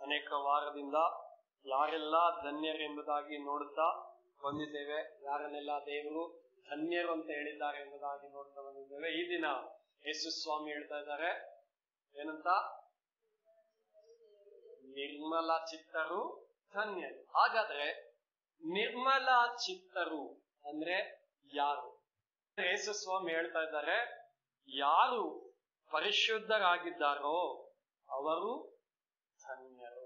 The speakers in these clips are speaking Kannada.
ಅನೇಕ ವಾರದಿಂದ ಯಾರೆಲ್ಲ ಧನ್ಯರೆಂಬುದಾಗಿ ನೋಡುತ್ತಾ ಬಂದಿದ್ದೇವೆ ಯಾರನ್ನೆಲ್ಲ ದೇವರು ಧನ್ಯರು ಅಂತ ಹೇಳಿದ್ದಾರೆ ಎಂಬುದಾಗಿ ನೋಡ್ತಾ ಬಂದಿದ್ದೇವೆ ಈ ದಿನ ಯೇಸು ಸ್ವಾಮಿ ಹೇಳ್ತಾ ಇದ್ದಾರೆ ಏನಂತ ನಿರ್ಮಲ ಚಿತ್ತರು ಧನ್ಯರು ಹಾಗಾದ್ರೆ ನಿರ್ಮಲ ಚಿತ್ತರು ಅಂದ್ರೆ ಯಾರು ಯೇಸು ಸ್ವಾಮಿ ಹೇಳ್ತಾ ಇದ್ದಾರೆ ಯಾರು ಪರಿಶುದ್ಧರಾಗಿದ್ದಾರೋ ಅವರು ಧನ್ಯರು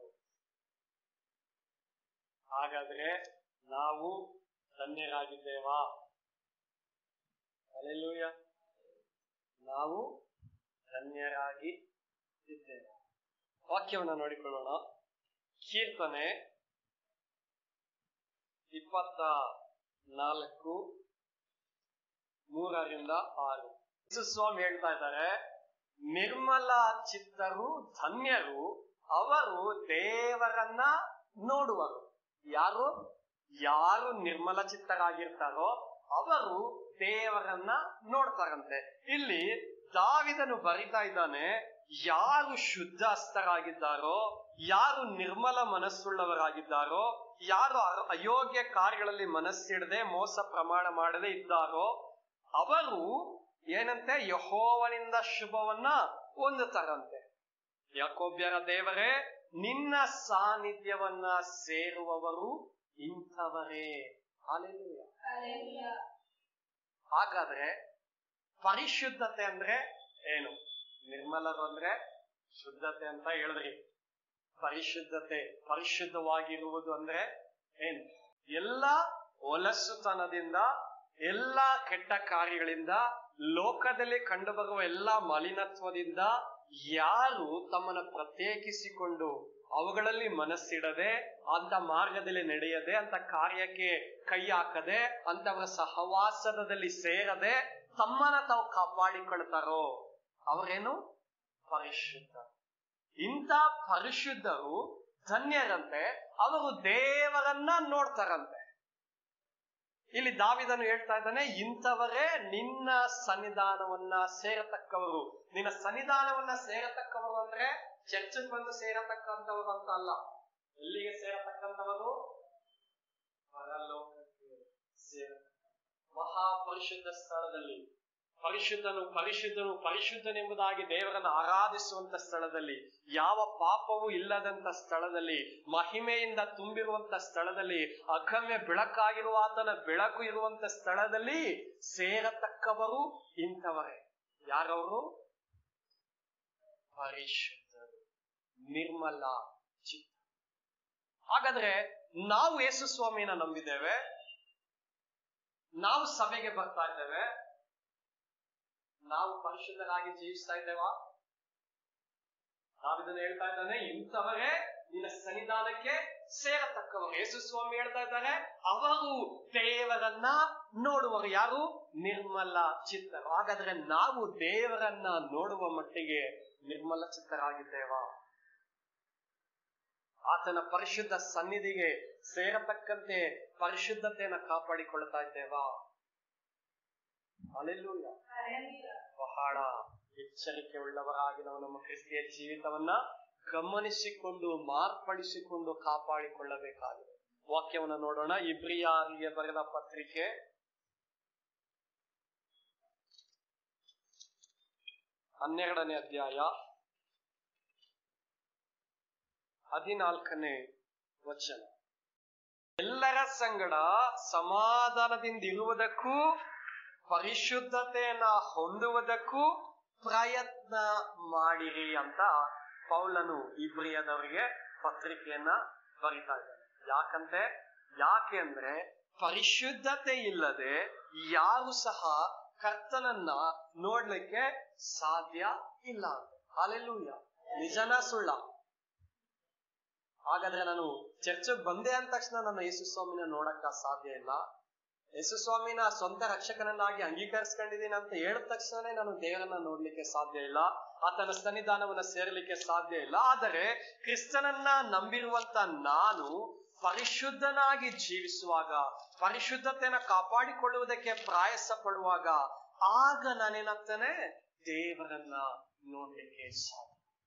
ಹಾಗಾದ್ರೆ ನಾವು ಧನ್ಯರಾಗಿದ್ದೇವಾ ಅಲ್ಲೆಲ್ಲೂಯ ನಾವು ಧನ್ಯರಾಗಿ ಇದ್ದೇವೆ ವಾಕ್ಯವನ್ನು ನೋಡಿಕೊಳ್ಳೋಣ ಕೀರ್ತನೆ ಇಪ್ಪತ್ತ ನಾಲ್ಕು ಮೂರರಿಂದ ಆರು ಯೇಸು ಸ್ವಾಮಿ ಹೇಳ್ತಾ ಇದ್ದಾರೆ ನಿರ್ಮಲ ಚಿತ್ತರು ಧನ್ಯರು ಅವರು ದೇವರನ್ನ ನೋಡುವರು ಯಾರು ಯಾರು ನಿರ್ಮಲ ಚಿತ್ತರಾಗಿರ್ತಾರೋ ಅವರು ದೇವರನ್ನ ನೋಡ್ತಾರಂತೆ ಇಲ್ಲಿ ದಾವಿದನು ಬರಿತಾ ಇದ್ದಾನೆ ಯಾರು ಶುದ್ಧ ಹಸ್ತರಾಗಿದ್ದಾರೋ ಯಾರು ನಿರ್ಮಲ ಮನಸ್ಸುಳ್ಳವರಾಗಿದ್ದಾರೋ ಯಾರು ಅ- ಅಯೋಗ್ಯ ಕಾರ್ಯಗಳಲ್ಲಿ ಮನಸ್ಸಿಡದೆ ಮೋಸ ಪ್ರಮಾಣ ಮಾಡದೆ ಇದ್ದಾರೋ ಅವರು ಏನಂತೆ ಯಹೋವನಿಂದ ಶುಭವನ್ನ ಹೊಂದುತ್ತಾರಂತೆ ಯಾಕೋಬ್ಯರ ದೇವರೇ ನಿನ್ನ ಸಾನ್ನಿಧ್ಯವನ್ನ ಸೇರುವವರು ಇಂಥವರೇ ಹಾಲೆಲೂಯ ಹಾಗಾದ್ರೆ ಪರಿಶುದ್ಧತೆ ಅಂದ್ರೆ ಏನು ನಿರ್ಮಲರು ಅಂದ್ರೆ ಶುದ್ಧತೆ ಅಂತ ಹೇಳಿದ್ರಿ ಪರಿಶುದ್ಧತೆ ಪರಿಶುದ್ಧವಾಗಿರುವುದು ಅಂದ್ರೆ ಏನು ಎಲ್ಲ ಹೊಲಸುತನದಿಂದ ಎಲ್ಲ ಕೆಟ್ಟ ಕಾರ್ಯಗಳಿಂದ ಲೋಕದಲ್ಲಿ ಕಂಡುಬರುವ ಎಲ್ಲ ಮಲಿನತ್ವದಿಂದ ಯಾರು ತಮ್ಮನ್ನ ಪ್ರತ್ಯೇಕಿಸಿಕೊಂಡು ಅವುಗಳಲ್ಲಿ ಮನಸ್ಸಿಡದೆ ಅಂತ ಮಾರ್ಗದಲ್ಲಿ ನಡೆಯದೆ ಅಂತ ಕಾರ್ಯಕ್ಕೆ ಕೈ ಹಾಕದೆ ಅಂತವರ ಸಹವಾಸದಲ್ಲಿ ಸೇರದೆ ತಮ್ಮನ್ನ ತಾವು ಕಾಪಾಡಿಕೊಳ್ತಾರೋ ಅವರೇನು ಪರಿಶುದ್ಧ ಇಂಥ ಪರಿಶುದ್ಧರು ಧನ್ಯರಂತೆ ಅವರು ದೇವರನ್ನ ನೋಡ್ತಾರಂತೆ ಇಲ್ಲಿ ದಾವಿದನು ಹೇಳ್ತಾ ಇದ್ದಾನೆ ಇಂಥವರೇ ನಿನ್ನ ಸನ್ನಿಧಾನವನ್ನ ಸೇರತಕ್ಕವರು ನಿನ್ನ ಸನ್ನಿಧಾನವನ್ನ ಸೇರತಕ್ಕವರು ಅಂದ್ರೆ ಚರ್ಚಿಗೆ ಬಂದು ಸೇರತಕ್ಕಂಥವರು ಅಂತ ಅಲ್ಲ ಎಲ್ಲಿಗೆ ಸೇರತಕ್ಕಂಥವರು ಪರಲೋಕಕ್ಕೆ ಸೇರತಕ್ಕ ಮಹಾಪರಿಶುದ್ಧ ಸ್ಥಳದಲ್ಲಿ ಪರಿಶುದ್ಧನು ಪರಿಶುದ್ಧನು ಪರಿಶುದ್ಧನೆಂಬುದಾಗಿ ದೇವರನ್ನು ಆರಾಧಿಸುವಂತ ಸ್ಥಳದಲ್ಲಿ ಯಾವ ಪಾಪವೂ ಇಲ್ಲದಂತ ಸ್ಥಳದಲ್ಲಿ ಮಹಿಮೆಯಿಂದ ತುಂಬಿರುವಂತ ಸ್ಥಳದಲ್ಲಿ ಅಗಮ್ಯ ಬೆಳಕಾಗಿರುವ ಆತನ ಬೆಳಕು ಇರುವಂತ ಸ್ಥಳದಲ್ಲಿ ಸೇರತಕ್ಕವರು ಇಂಥವರೇ ಯಾರವರು ಪರಿಶುದ್ಧರು ನಿರ್ಮಲ ಚಿತ್ತ ಹಾಗಾದ್ರೆ ನಾವು ಯೇಸು ಸ್ವಾಮಿನ ನಂಬಿದ್ದೇವೆ ನಾವು ಸಭೆಗೆ ಬರ್ತಾ ಇದ್ದೇವೆ ನಾವು ಪರಿಶುದ್ಧರಾಗಿ ಜೀವಿಸ್ತಾ ಇದ್ದೇವಾ ನಾವಿದನ್ನ ಹೇಳ್ತಾ ಇದ್ದಾನೆ ಇಂಥವರೇ ನಿನ್ನ ಸನ್ನಿಧಾನಕ್ಕೆ ಸೇರತಕ್ಕವರು ಯೇಸು ಸ್ವಾಮಿ ಹೇಳ್ತಾ ಇದ್ದಾರೆ ಅವರು ದೇವರನ್ನ ನೋಡುವರು ಯಾರು ನಿರ್ಮಲ ಚಿತ್ತರು ಹಾಗಾದ್ರೆ ನಾವು ದೇವರನ್ನ ನೋಡುವ ಮಟ್ಟಿಗೆ ನಿರ್ಮಲ ಚಿತ್ತರಾಗಿದ್ದೇವಾ ಆತನ ಪರಿಶುದ್ಧ ಸನ್ನಿಧಿಗೆ ಸೇರತಕ್ಕಂತೆ ಪರಿಶುದ್ಧತೆಯನ್ನ ಕಾಪಾಡಿಕೊಳ್ತಾ ಇದ್ದೇವಾ ಅಲ್ಲೆಲ್ಲೂಯ್ಯ ಬಹಳ ಎಚ್ಚರಿಕೆ ಉಳ್ಳವರಾಗಿ ನಾವು ನಮ್ಮ ಕ್ರಿಸ್ತಿಯ ಜೀವಿತವನ್ನ ಗಮನಿಸಿಕೊಂಡು ಮಾರ್ಪಡಿಸಿಕೊಂಡು ಕಾಪಾಡಿಕೊಳ್ಳಬೇಕಾಗಿದೆ ವಾಕ್ಯವನ್ನು ನೋಡೋಣ ಇಬ್ರಿಯಾರಿಗೆ ಬರೆದ ಪತ್ರಿಕೆ ಹನ್ನೆರಡನೇ ಅಧ್ಯಾಯ ಹದಿನಾಲ್ಕನೇ ವಚನ ಎಲ್ಲರ ಸಂಗಡ ಸಮಾಧಾನದಿಂದ ಇರುವುದಕ್ಕೂ ಪರಿಶುದ್ಧತೆಯನ್ನ ಹೊಂದುವುದಕ್ಕೂ ಪ್ರಯತ್ನ ಮಾಡಿರಿ ಅಂತ ಪೌಲನು ಇಬ್ರಿಯದವರಿಗೆ ಪತ್ರಿಕೆಯನ್ನ ಬರಿತಾ ಇದ್ದಾನೆ ಯಾಕಂತೆ ಯಾಕೆ ಅಂದ್ರೆ ಪರಿಶುದ್ಧತೆ ಇಲ್ಲದೆ ಯಾರು ಸಹ ಕರ್ತನನ್ನ ನೋಡ್ಲಿಕ್ಕೆ ಸಾಧ್ಯ ಇಲ್ಲ ಅಂತ ಅಲ್ಲೆಲ್ಲೂಯ್ಯ ನಿಜನ ಸುಳ್ಳ ಹಾಗಾದ್ರೆ ನಾನು ಚರ್ಚೆಗೆ ಬಂದೆ ಅಂದ ತಕ್ಷಣ ನನ್ನ ಯೇಸು ಸ್ವಾಮಿನ ನೋಡಕ್ಕ ಸಾಧ್ಯ ಇಲ್ಲ ಯೇಸು ಸ್ವಾಮಿನ ಸ್ವಂತ ರಕ್ಷಕನನ್ನಾಗಿ ಅಂಗೀಕರಿಸ್ಕೊಂಡಿದ್ದೀನಿ ಅಂತ ಹೇಳಿದ ತಕ್ಷಣನೇ ನಾನು ದೇವರನ್ನ ನೋಡ್ಲಿಕ್ಕೆ ಸಾಧ್ಯ ಇಲ್ಲ ಆತನ ಸನ್ನಿಧಾನವನ್ನ ಸೇರಲಿಕ್ಕೆ ಸಾಧ್ಯ ಇಲ್ಲ ಆದರೆ ಕ್ರಿಸ್ತನನ್ನ ನಂಬಿರುವಂತ ನಾನು ಪರಿಶುದ್ಧನಾಗಿ ಜೀವಿಸುವಾಗ ಪರಿಶುದ್ಧತೆಯನ್ನ ಕಾಪಾಡಿಕೊಳ್ಳುವುದಕ್ಕೆ ಪ್ರಯಾಸ ಪಡುವಾಗ ಆಗ ನಾನೇನಾಗ್ತಾನೆ ದೇವರನ್ನ ನೋಡ್ಲಿಕ್ಕೆ ಸಾಧ್ಯ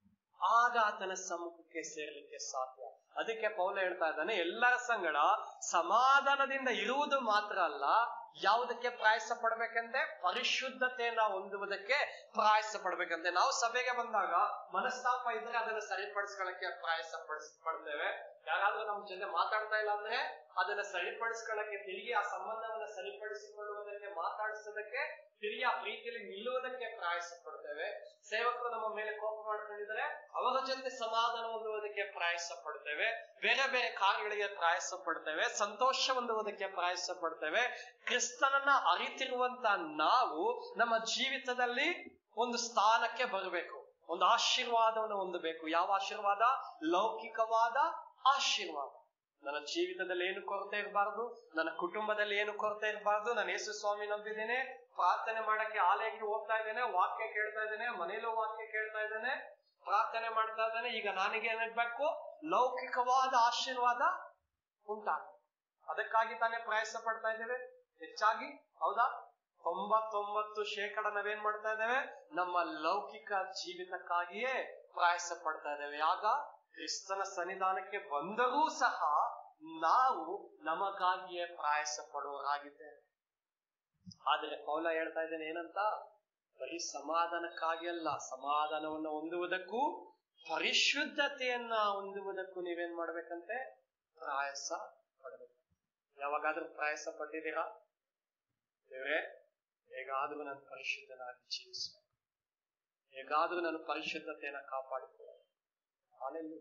ಆಗ ಆತನ ಸಮ್ಮುಖಕ್ಕೆ ಸೇರ್ಲಿಕ್ಕೆ ಸಾಧ್ಯ ಅದಕ್ಕೆ ಪೌಲ ಹೇಳ್ತಾ ಇದ್ದಾನೆ ಎಲ್ಲರ ಸಂಗಡ ಸಮಾಧಾನದಿಂದ ಇರುವುದು ಮಾತ್ರ ಅಲ್ಲ ಯಾವುದಕ್ಕೆ ಪ್ರಯಾಸ ಪಡ್ಬೇಕಂತೆ ಪರಿಶುದ್ಧತೆಯನ್ನ ಹೊಂದುವುದಕ್ಕೆ ಪ್ರಯಾಸ ಪಡ್ಬೇಕಂತೆ ನಾವು ಸಭೆಗೆ ಬಂದಾಗ ಮನಸ್ತಾಪ ಇದ್ರೆ ಅದನ್ನ ಸರಿಪಡಿಸ್ಕೊಳ್ಳಕ್ಕೆ ಪ್ರಯಾಸ ಪಡಿಸ್ ಪಡ್ತೇವೆ ಯಾರಾದ್ರೂ ನಮ್ ಜೊತೆ ಮಾತಾಡ್ತಾ ಇಲ್ಲ ಅಂದ್ರೆ ಅದನ್ನ ಸರಿಪಡಿಸ್ಕೊಳ್ಳಕ್ಕೆ ತಿರುಗಿ ಆ ಸಂಬಂಧವನ್ನ ಸರಿಪಡಿಸಿಕೊಳ್ಳುವುದಕ್ಕೆ ಮಾತಾಡಿಸೋದಕ್ಕೆ ತಿರುಗಿ ಆ ಪ್ರೀತಿಯಲ್ಲಿ ನಿಲ್ಲುವುದಕ್ಕೆ ಪ್ರಯಾಸ ಪಡ್ತೇವೆ ಸೇವಕರು ನಮ್ಮ ಮೇಲೆ ಕೋಪ ಮಾಡ್ಕೊಂಡಿದ್ರೆ ಅವರ ಜೊತೆ ಸಮಾಧಾನ ಹೊಂದುವುದಕ್ಕೆ ಪ್ರಯಾಸ ಪಡ್ತೇವೆ ಬೇರೆ ಬೇರೆ ಕಾರ್ಯಗಳಿಗೆ ಪ್ರಯಾಸ ಪಡ್ತೇವೆ ಸಂತೋಷ ಹೊಂದುವುದಕ್ಕೆ ಪ್ರಯಾಸ ಪಡ್ತೇವೆ ಕ್ರಿಸ್ತನನ್ನ ಅರಿತಿರುವಂತ ನಾವು ನಮ್ಮ ಜೀವಿತದಲ್ಲಿ ಒಂದು ಸ್ಥಾನಕ್ಕೆ ಬರಬೇಕು ಒಂದು ಆಶೀರ್ವಾದವನ್ನು ಹೊಂದಬೇಕು ಯಾವ ಆಶೀರ್ವಾದ ಲೌಕಿಕವಾದ ಆಶೀರ್ವಾದ ನನ್ನ ಜೀವಿತದಲ್ಲಿ ಏನು ಕೊರತೆ ಇರಬಾರ್ದು ನನ್ನ ಕುಟುಂಬದಲ್ಲಿ ಏನು ಕೊರತೆ ಇರಬಾರ್ದು ನಾನು ಯೇಸು ಸ್ವಾಮಿ ನಂಬಿದ್ದೇನೆ ಪ್ರಾರ್ಥನೆ ಮಾಡಕ್ಕೆ ಆಲಯಕ್ಕೆ ಹೋಗ್ತಾ ಇದ್ದೇನೆ ವಾಕ್ಯ ಕೇಳ್ತಾ ಇದ್ದೇನೆ ಮನೇಲೂ ವಾಕ್ಯ ಕೇಳ್ತಾ ಇದ್ದೇನೆ ಪ್ರಾರ್ಥನೆ ಮಾಡ್ತಾ ಇದ್ದೇನೆ ಈಗ ನನಗೆ ಏನಿರ್ಬೇಕು ಲೌಕಿಕವಾದ ಆಶೀರ್ವಾದ ಉಂಟಾಗ ಅದಕ್ಕಾಗಿ ತಾನೇ ಪ್ರಯಾಸ ಪಡ್ತಾ ಇದ್ದೇವೆ ಹೆಚ್ಚಾಗಿ ಹೌದಾ ತೊಂಬತ್ತೊಂಬತ್ತು ಶೇಕಡ ನಾವೇನ್ ಮಾಡ್ತಾ ಇದ್ದೇವೆ ನಮ್ಮ ಲೌಕಿಕ ಜೀವಿತಕ್ಕಾಗಿಯೇ ಪ್ರಯಾಸ ಪಡ್ತಾ ಇದ್ದೇವೆ ಆಗ ಕ್ರಿಸ್ತನ ಸನ್ನಿಧಾನಕ್ಕೆ ಬಂದರೂ ಸಹ ನಾವು ನಮಗಾಗಿಯೇ ಪ್ರಯಾಸ ಪಡುವರಾಗಿದ್ದೇವೆ ಆದರೆ ಪೌಲ ಹೇಳ್ತಾ ಇದ್ದೇನೆ ಏನಂತ ಬರೀ ಸಮಾಧಾನಕ್ಕಾಗಿ ಅಲ್ಲ ಸಮಾಧಾನವನ್ನು ಹೊಂದುವುದಕ್ಕೂ ಪರಿಶುದ್ಧತೆಯನ್ನ ಹೊಂದುವುದಕ್ಕೂ ನೀವೇನ್ ಮಾಡ್ಬೇಕಂತೆ ಪ್ರಯಾಸ ಪಡಬೇಕು ಯಾವಾಗಾದ್ರೂ ಪ್ರಯಾಸ ಪಟ್ಟಿದ್ದೀರಾ ದೇವ್ರೆ ಹೇಗಾದ್ರೂ ನಾನು ಪರಿಶುದ್ಧನಾಗಿ ಜೀವಿಸಬೇಕು ಹೇಗಾದ್ರೂ ನಾನು ಪರಿಶುದ್ಧತೆಯನ್ನ ಕಾಪಾಡಿಕೊಳ್ಳ ಹಾಲೆಲ್ಲಿ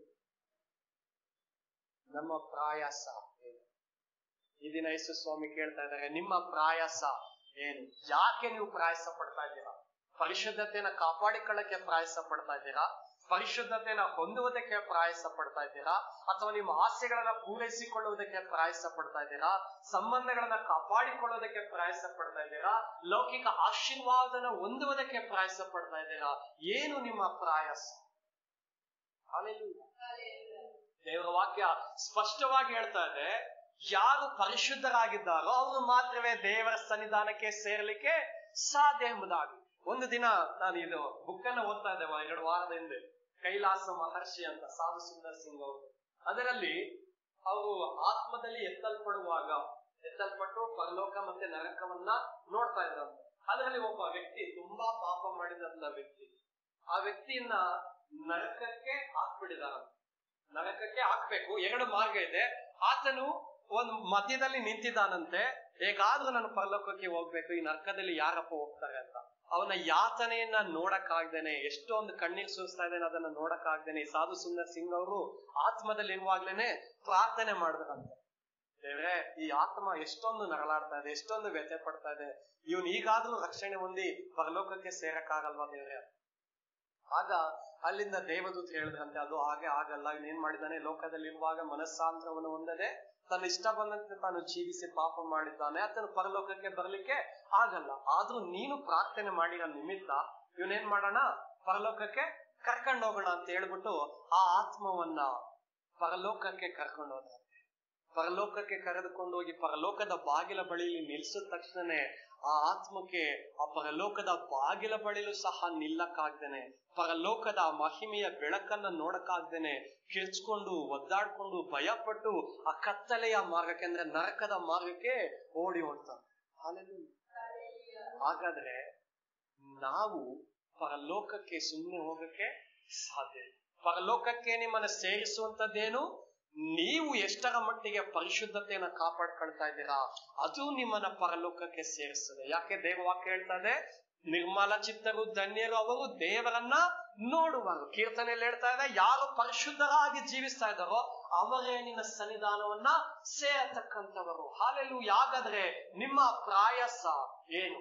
ನಮ್ಮ ಪ್ರಯಾಸ ಏನು ಈ ದಿನ ಯೇಸು ಸ್ವಾಮಿ ಕೇಳ್ತಾ ಇದ್ದಾರೆ ನಿಮ್ಮ ಪ್ರಯಾಸ ಏನು ಯಾಕೆ ನೀವು ಪ್ರಯಾಸ ಪಡ್ತಾ ಇದ್ದೀರಾ ಪರಿಶುದ್ಧತೆಯನ್ನ ಕಾಪಾಡಿಕೊಳ್ಳಕ್ಕೆ ಪ್ರಯಾಸ ಪಡ್ತಾ ಇದ್ದೀರಾ ಪರಿಶುದ್ಧತೆಯನ್ನ ಹೊಂದುವುದಕ್ಕೆ ಪ್ರಯಾಸ ಪಡ್ತಾ ಇದ್ದೀರಾ ಅಥವಾ ನಿಮ್ಮ ಆಸೆಗಳನ್ನ ಪೂರೈಸಿಕೊಳ್ಳುವುದಕ್ಕೆ ಪ್ರಯಾಸ ಪಡ್ತಾ ಇದ್ದೀರಾ ಸಂಬಂಧಗಳನ್ನ ಕಾಪಾಡಿಕೊಳ್ಳುವುದಕ್ಕೆ ಪ್ರಯಾಸ ಪಡ್ತಾ ಇದ್ದೀರಾ ಲೌಕಿಕ ಆಶೀರ್ವಾದನ ಹೊಂದುವುದಕ್ಕೆ ಪ್ರಯಾಸ ಪಡ್ತಾ ಇದ್ದೀರಾ ಏನು ನಿಮ್ಮ ಪ್ರಯಾಸ ದೇವರ ವಾಕ್ಯ ಸ್ಪಷ್ಟವಾಗಿ ಹೇಳ್ತಾ ಇದೆ ಯಾರು ಪರಿಶುದ್ಧರಾಗಿದ್ದಾರೋ ಅವರು ಮಾತ್ರವೇ ದೇವರ ಸನ್ನಿಧಾನಕ್ಕೆ ಸೇರ್ಲಿಕ್ಕೆ ಸಾಧ್ಯ ಎಂಬುದಾಗಿ ಒಂದು ದಿನ ನಾನು ಇದು ಬುಕ್ ಅನ್ನ ಓದ್ತಾ ಇದ್ದೆ ಎರಡು ವಾರದ ಹಿಂದೆ ಕೈಲಾಸ ಮಹರ್ಷಿ ಅಂತ ಸಾಧು ಸುಂದರ್ ಸಿಂಗ್ ಅವರು ಅದರಲ್ಲಿ ಅವರು ಆತ್ಮದಲ್ಲಿ ಎತ್ತಲ್ಪಡುವಾಗ ಎತ್ತಲ್ಪಟ್ಟು ಪರಲೋಕ ಮತ್ತೆ ನರಕವನ್ನ ನೋಡ್ತಾ ಇದ್ರಂತೆ ಅದರಲ್ಲಿ ಒಬ್ಬ ವ್ಯಕ್ತಿ ತುಂಬಾ ಪಾಪ ಮಾಡಿದಂತ ವ್ಯಕ್ತಿ ಆ ವ್ಯಕ್ತಿಯನ್ನ ನರಕಕ್ಕೆ ಹಾಕ್ಬಿಡಿದಾರಂತೆ ನರಕಕ್ಕೆ ಹಾಕ್ಬೇಕು ಎರಡು ಮಾರ್ಗ ಇದೆ ಆತನು ಒಂದು ಮಧ್ಯದಲ್ಲಿ ನಿಂತಿದ್ದಾನಂತೆ ಹೇಗಾದ್ರೂ ನಾನು ಪರಲೋಕಕ್ಕೆ ಹೋಗ್ಬೇಕು ಈ ನರಕದಲ್ಲಿ ಯಾರಪ್ಪ ಹೋಗ್ತಾರೆ ಅಂತ ಅವನ ಯಾತನೆಯನ್ನ ನೋಡಕ್ಕಾಗ್ದೇನೆ ಎಷ್ಟೊಂದು ಕಣ್ಣೀರ್ ಸುರಿಸ್ತಾ ಇದ್ದೇನೆ ಅದನ್ನ ನೋಡಕ್ಕಾಗ್ದೇನೆ ಈ ಸಾಧು ಸುಂದರ್ ಸಿಂಗ್ ಅವರು ಆತ್ಮದಲ್ಲಿ ಇರುವಾಗ್ಲೇನೆ ಪ್ರಾರ್ಥನೆ ಮಾಡಿದ್ರಂತೆ ದೇವ್ರೆ ಈ ಆತ್ಮ ಎಷ್ಟೊಂದು ನರಳಾಡ್ತಾ ಇದೆ ಎಷ್ಟೊಂದು ವ್ಯಥೆ ಪಡ್ತಾ ಇದೆ ಇವನ್ ಈಗಾದ್ರೂ ರಕ್ಷಣೆ ಹೊಂದಿ ಪರಲೋಕಕ್ಕೆ ಸೇರಕ್ಕಾಗಲ್ವಾ ದೇವ್ರೆ ಆಗ ಅಲ್ಲಿಂದ ದೇವದೂತ ಹೇಳಿದ್ರಂತೆ ಅದು ಹಾಗೆ ಆಗಲ್ಲ ಇವನ್ ಏನ್ ಮಾಡಿದ್ದಾನೆ ಲೋಕದಲ್ಲಿರುವಾಗ ಮನಸ್ಸಾಂತರವನ್ನು ಹೊಂದದೆ ತನ್ನ ಇಷ್ಟ ಬಂದಂತೆ ತಾನು ಜೀವಿಸಿ ಪಾಪ ಮಾಡಿದ್ದಾನೆ ಆತನು ಪರಲೋಕಕ್ಕೆ ಬರ್ಲಿಕ್ಕೆ ಆಗಲ್ಲ ಆದ್ರೂ ನೀನು ಪ್ರಾರ್ಥನೆ ಮಾಡಿರೋ ನಿಮಿತ್ತ ಇವನೇನ್ ಮಾಡೋಣ ಪರಲೋಕಕ್ಕೆ ಕರ್ಕೊಂಡು ಹೋಗೋಣ ಅಂತ ಹೇಳ್ಬಿಟ್ಟು ಆ ಆತ್ಮವನ್ನ ಪರಲೋಕಕ್ಕೆ ಕರ್ಕೊಂಡು ಹೋದ ಪರಲೋಕಕ್ಕೆ ಕರೆದುಕೊಂಡು ಹೋಗಿ ಪರಲೋಕದ ಬಾಗಿಲ ಬಳಿಯಲ್ಲಿ ನಿಲ್ಸಿದ ತಕ್ಷಣನೇ ಆ ಆತ್ಮಕ್ಕೆ ಆ ಪರಲೋಕದ ಬಾಗಿಲ ಬಳಿಲು ಸಹ ನಿಲ್ಲಕ್ಕಾಗ್ದೇನೆ ಪರಲೋಕದ ಮಹಿಮೆಯ ಬೆಳಕನ್ನ ನೋಡಕ್ಕಾಗ್ದೇನೆ ಕಿರ್ಚ್ಕೊಂಡು ಒದ್ದಾಡ್ಕೊಂಡು ಭಯಪಟ್ಟು ಆ ಕತ್ತಲೆಯ ಮಾರ್ಗಕ್ಕೆ ಅಂದ್ರೆ ನರಕದ ಮಾರ್ಗಕ್ಕೆ ಓಡಿ ಹೋಗ್ತಾನೆ ಹಾಗಾದ್ರೆ ನಾವು ಪರಲೋಕಕ್ಕೆ ಸುಮ್ಮನೆ ಹೋಗಕ್ಕೆ ಸಾಧ್ಯ ಪರಲೋಕಕ್ಕೆ ನಿಮ್ಮನ್ನ ಸೇರಿಸುವಂತದ್ದೇನು ನೀವು ಎಷ್ಟರ ಮಟ್ಟಿಗೆ ಪರಿಶುದ್ಧತೆಯನ್ನ ಕಾಪಾಡ್ಕೊಳ್ತಾ ಇದ್ದೀರಾ ಅದು ನಿಮ್ಮನ್ನ ಪರಲೋಕಕ್ಕೆ ಸೇರಿಸ್ತದೆ ಯಾಕೆ ದೇವವಾಕ್ಯ ಹೇಳ್ತಾ ಇದೆ ನಿರ್ಮಲ ಚಿತ್ತರು ಧನ್ಯರು ಅವರು ದೇವರನ್ನ ನೋಡುವರು ಕೀರ್ತನೆಯಲ್ಲಿ ಹೇಳ್ತಾ ಇದೆ ಯಾರು ಪರಿಶುದ್ಧರಾಗಿ ಜೀವಿಸ್ತಾ ಇದ್ದಾರೋ ಅವರೇ ನಿನ್ನ ಸನ್ನಿಧಾನವನ್ನ ಸೇರತಕ್ಕಂಥವರು ಹಾಲೆಲ್ಲೂ ಯಾಗಾದ್ರೆ ನಿಮ್ಮ ಪ್ರಾಯಸ ಏನು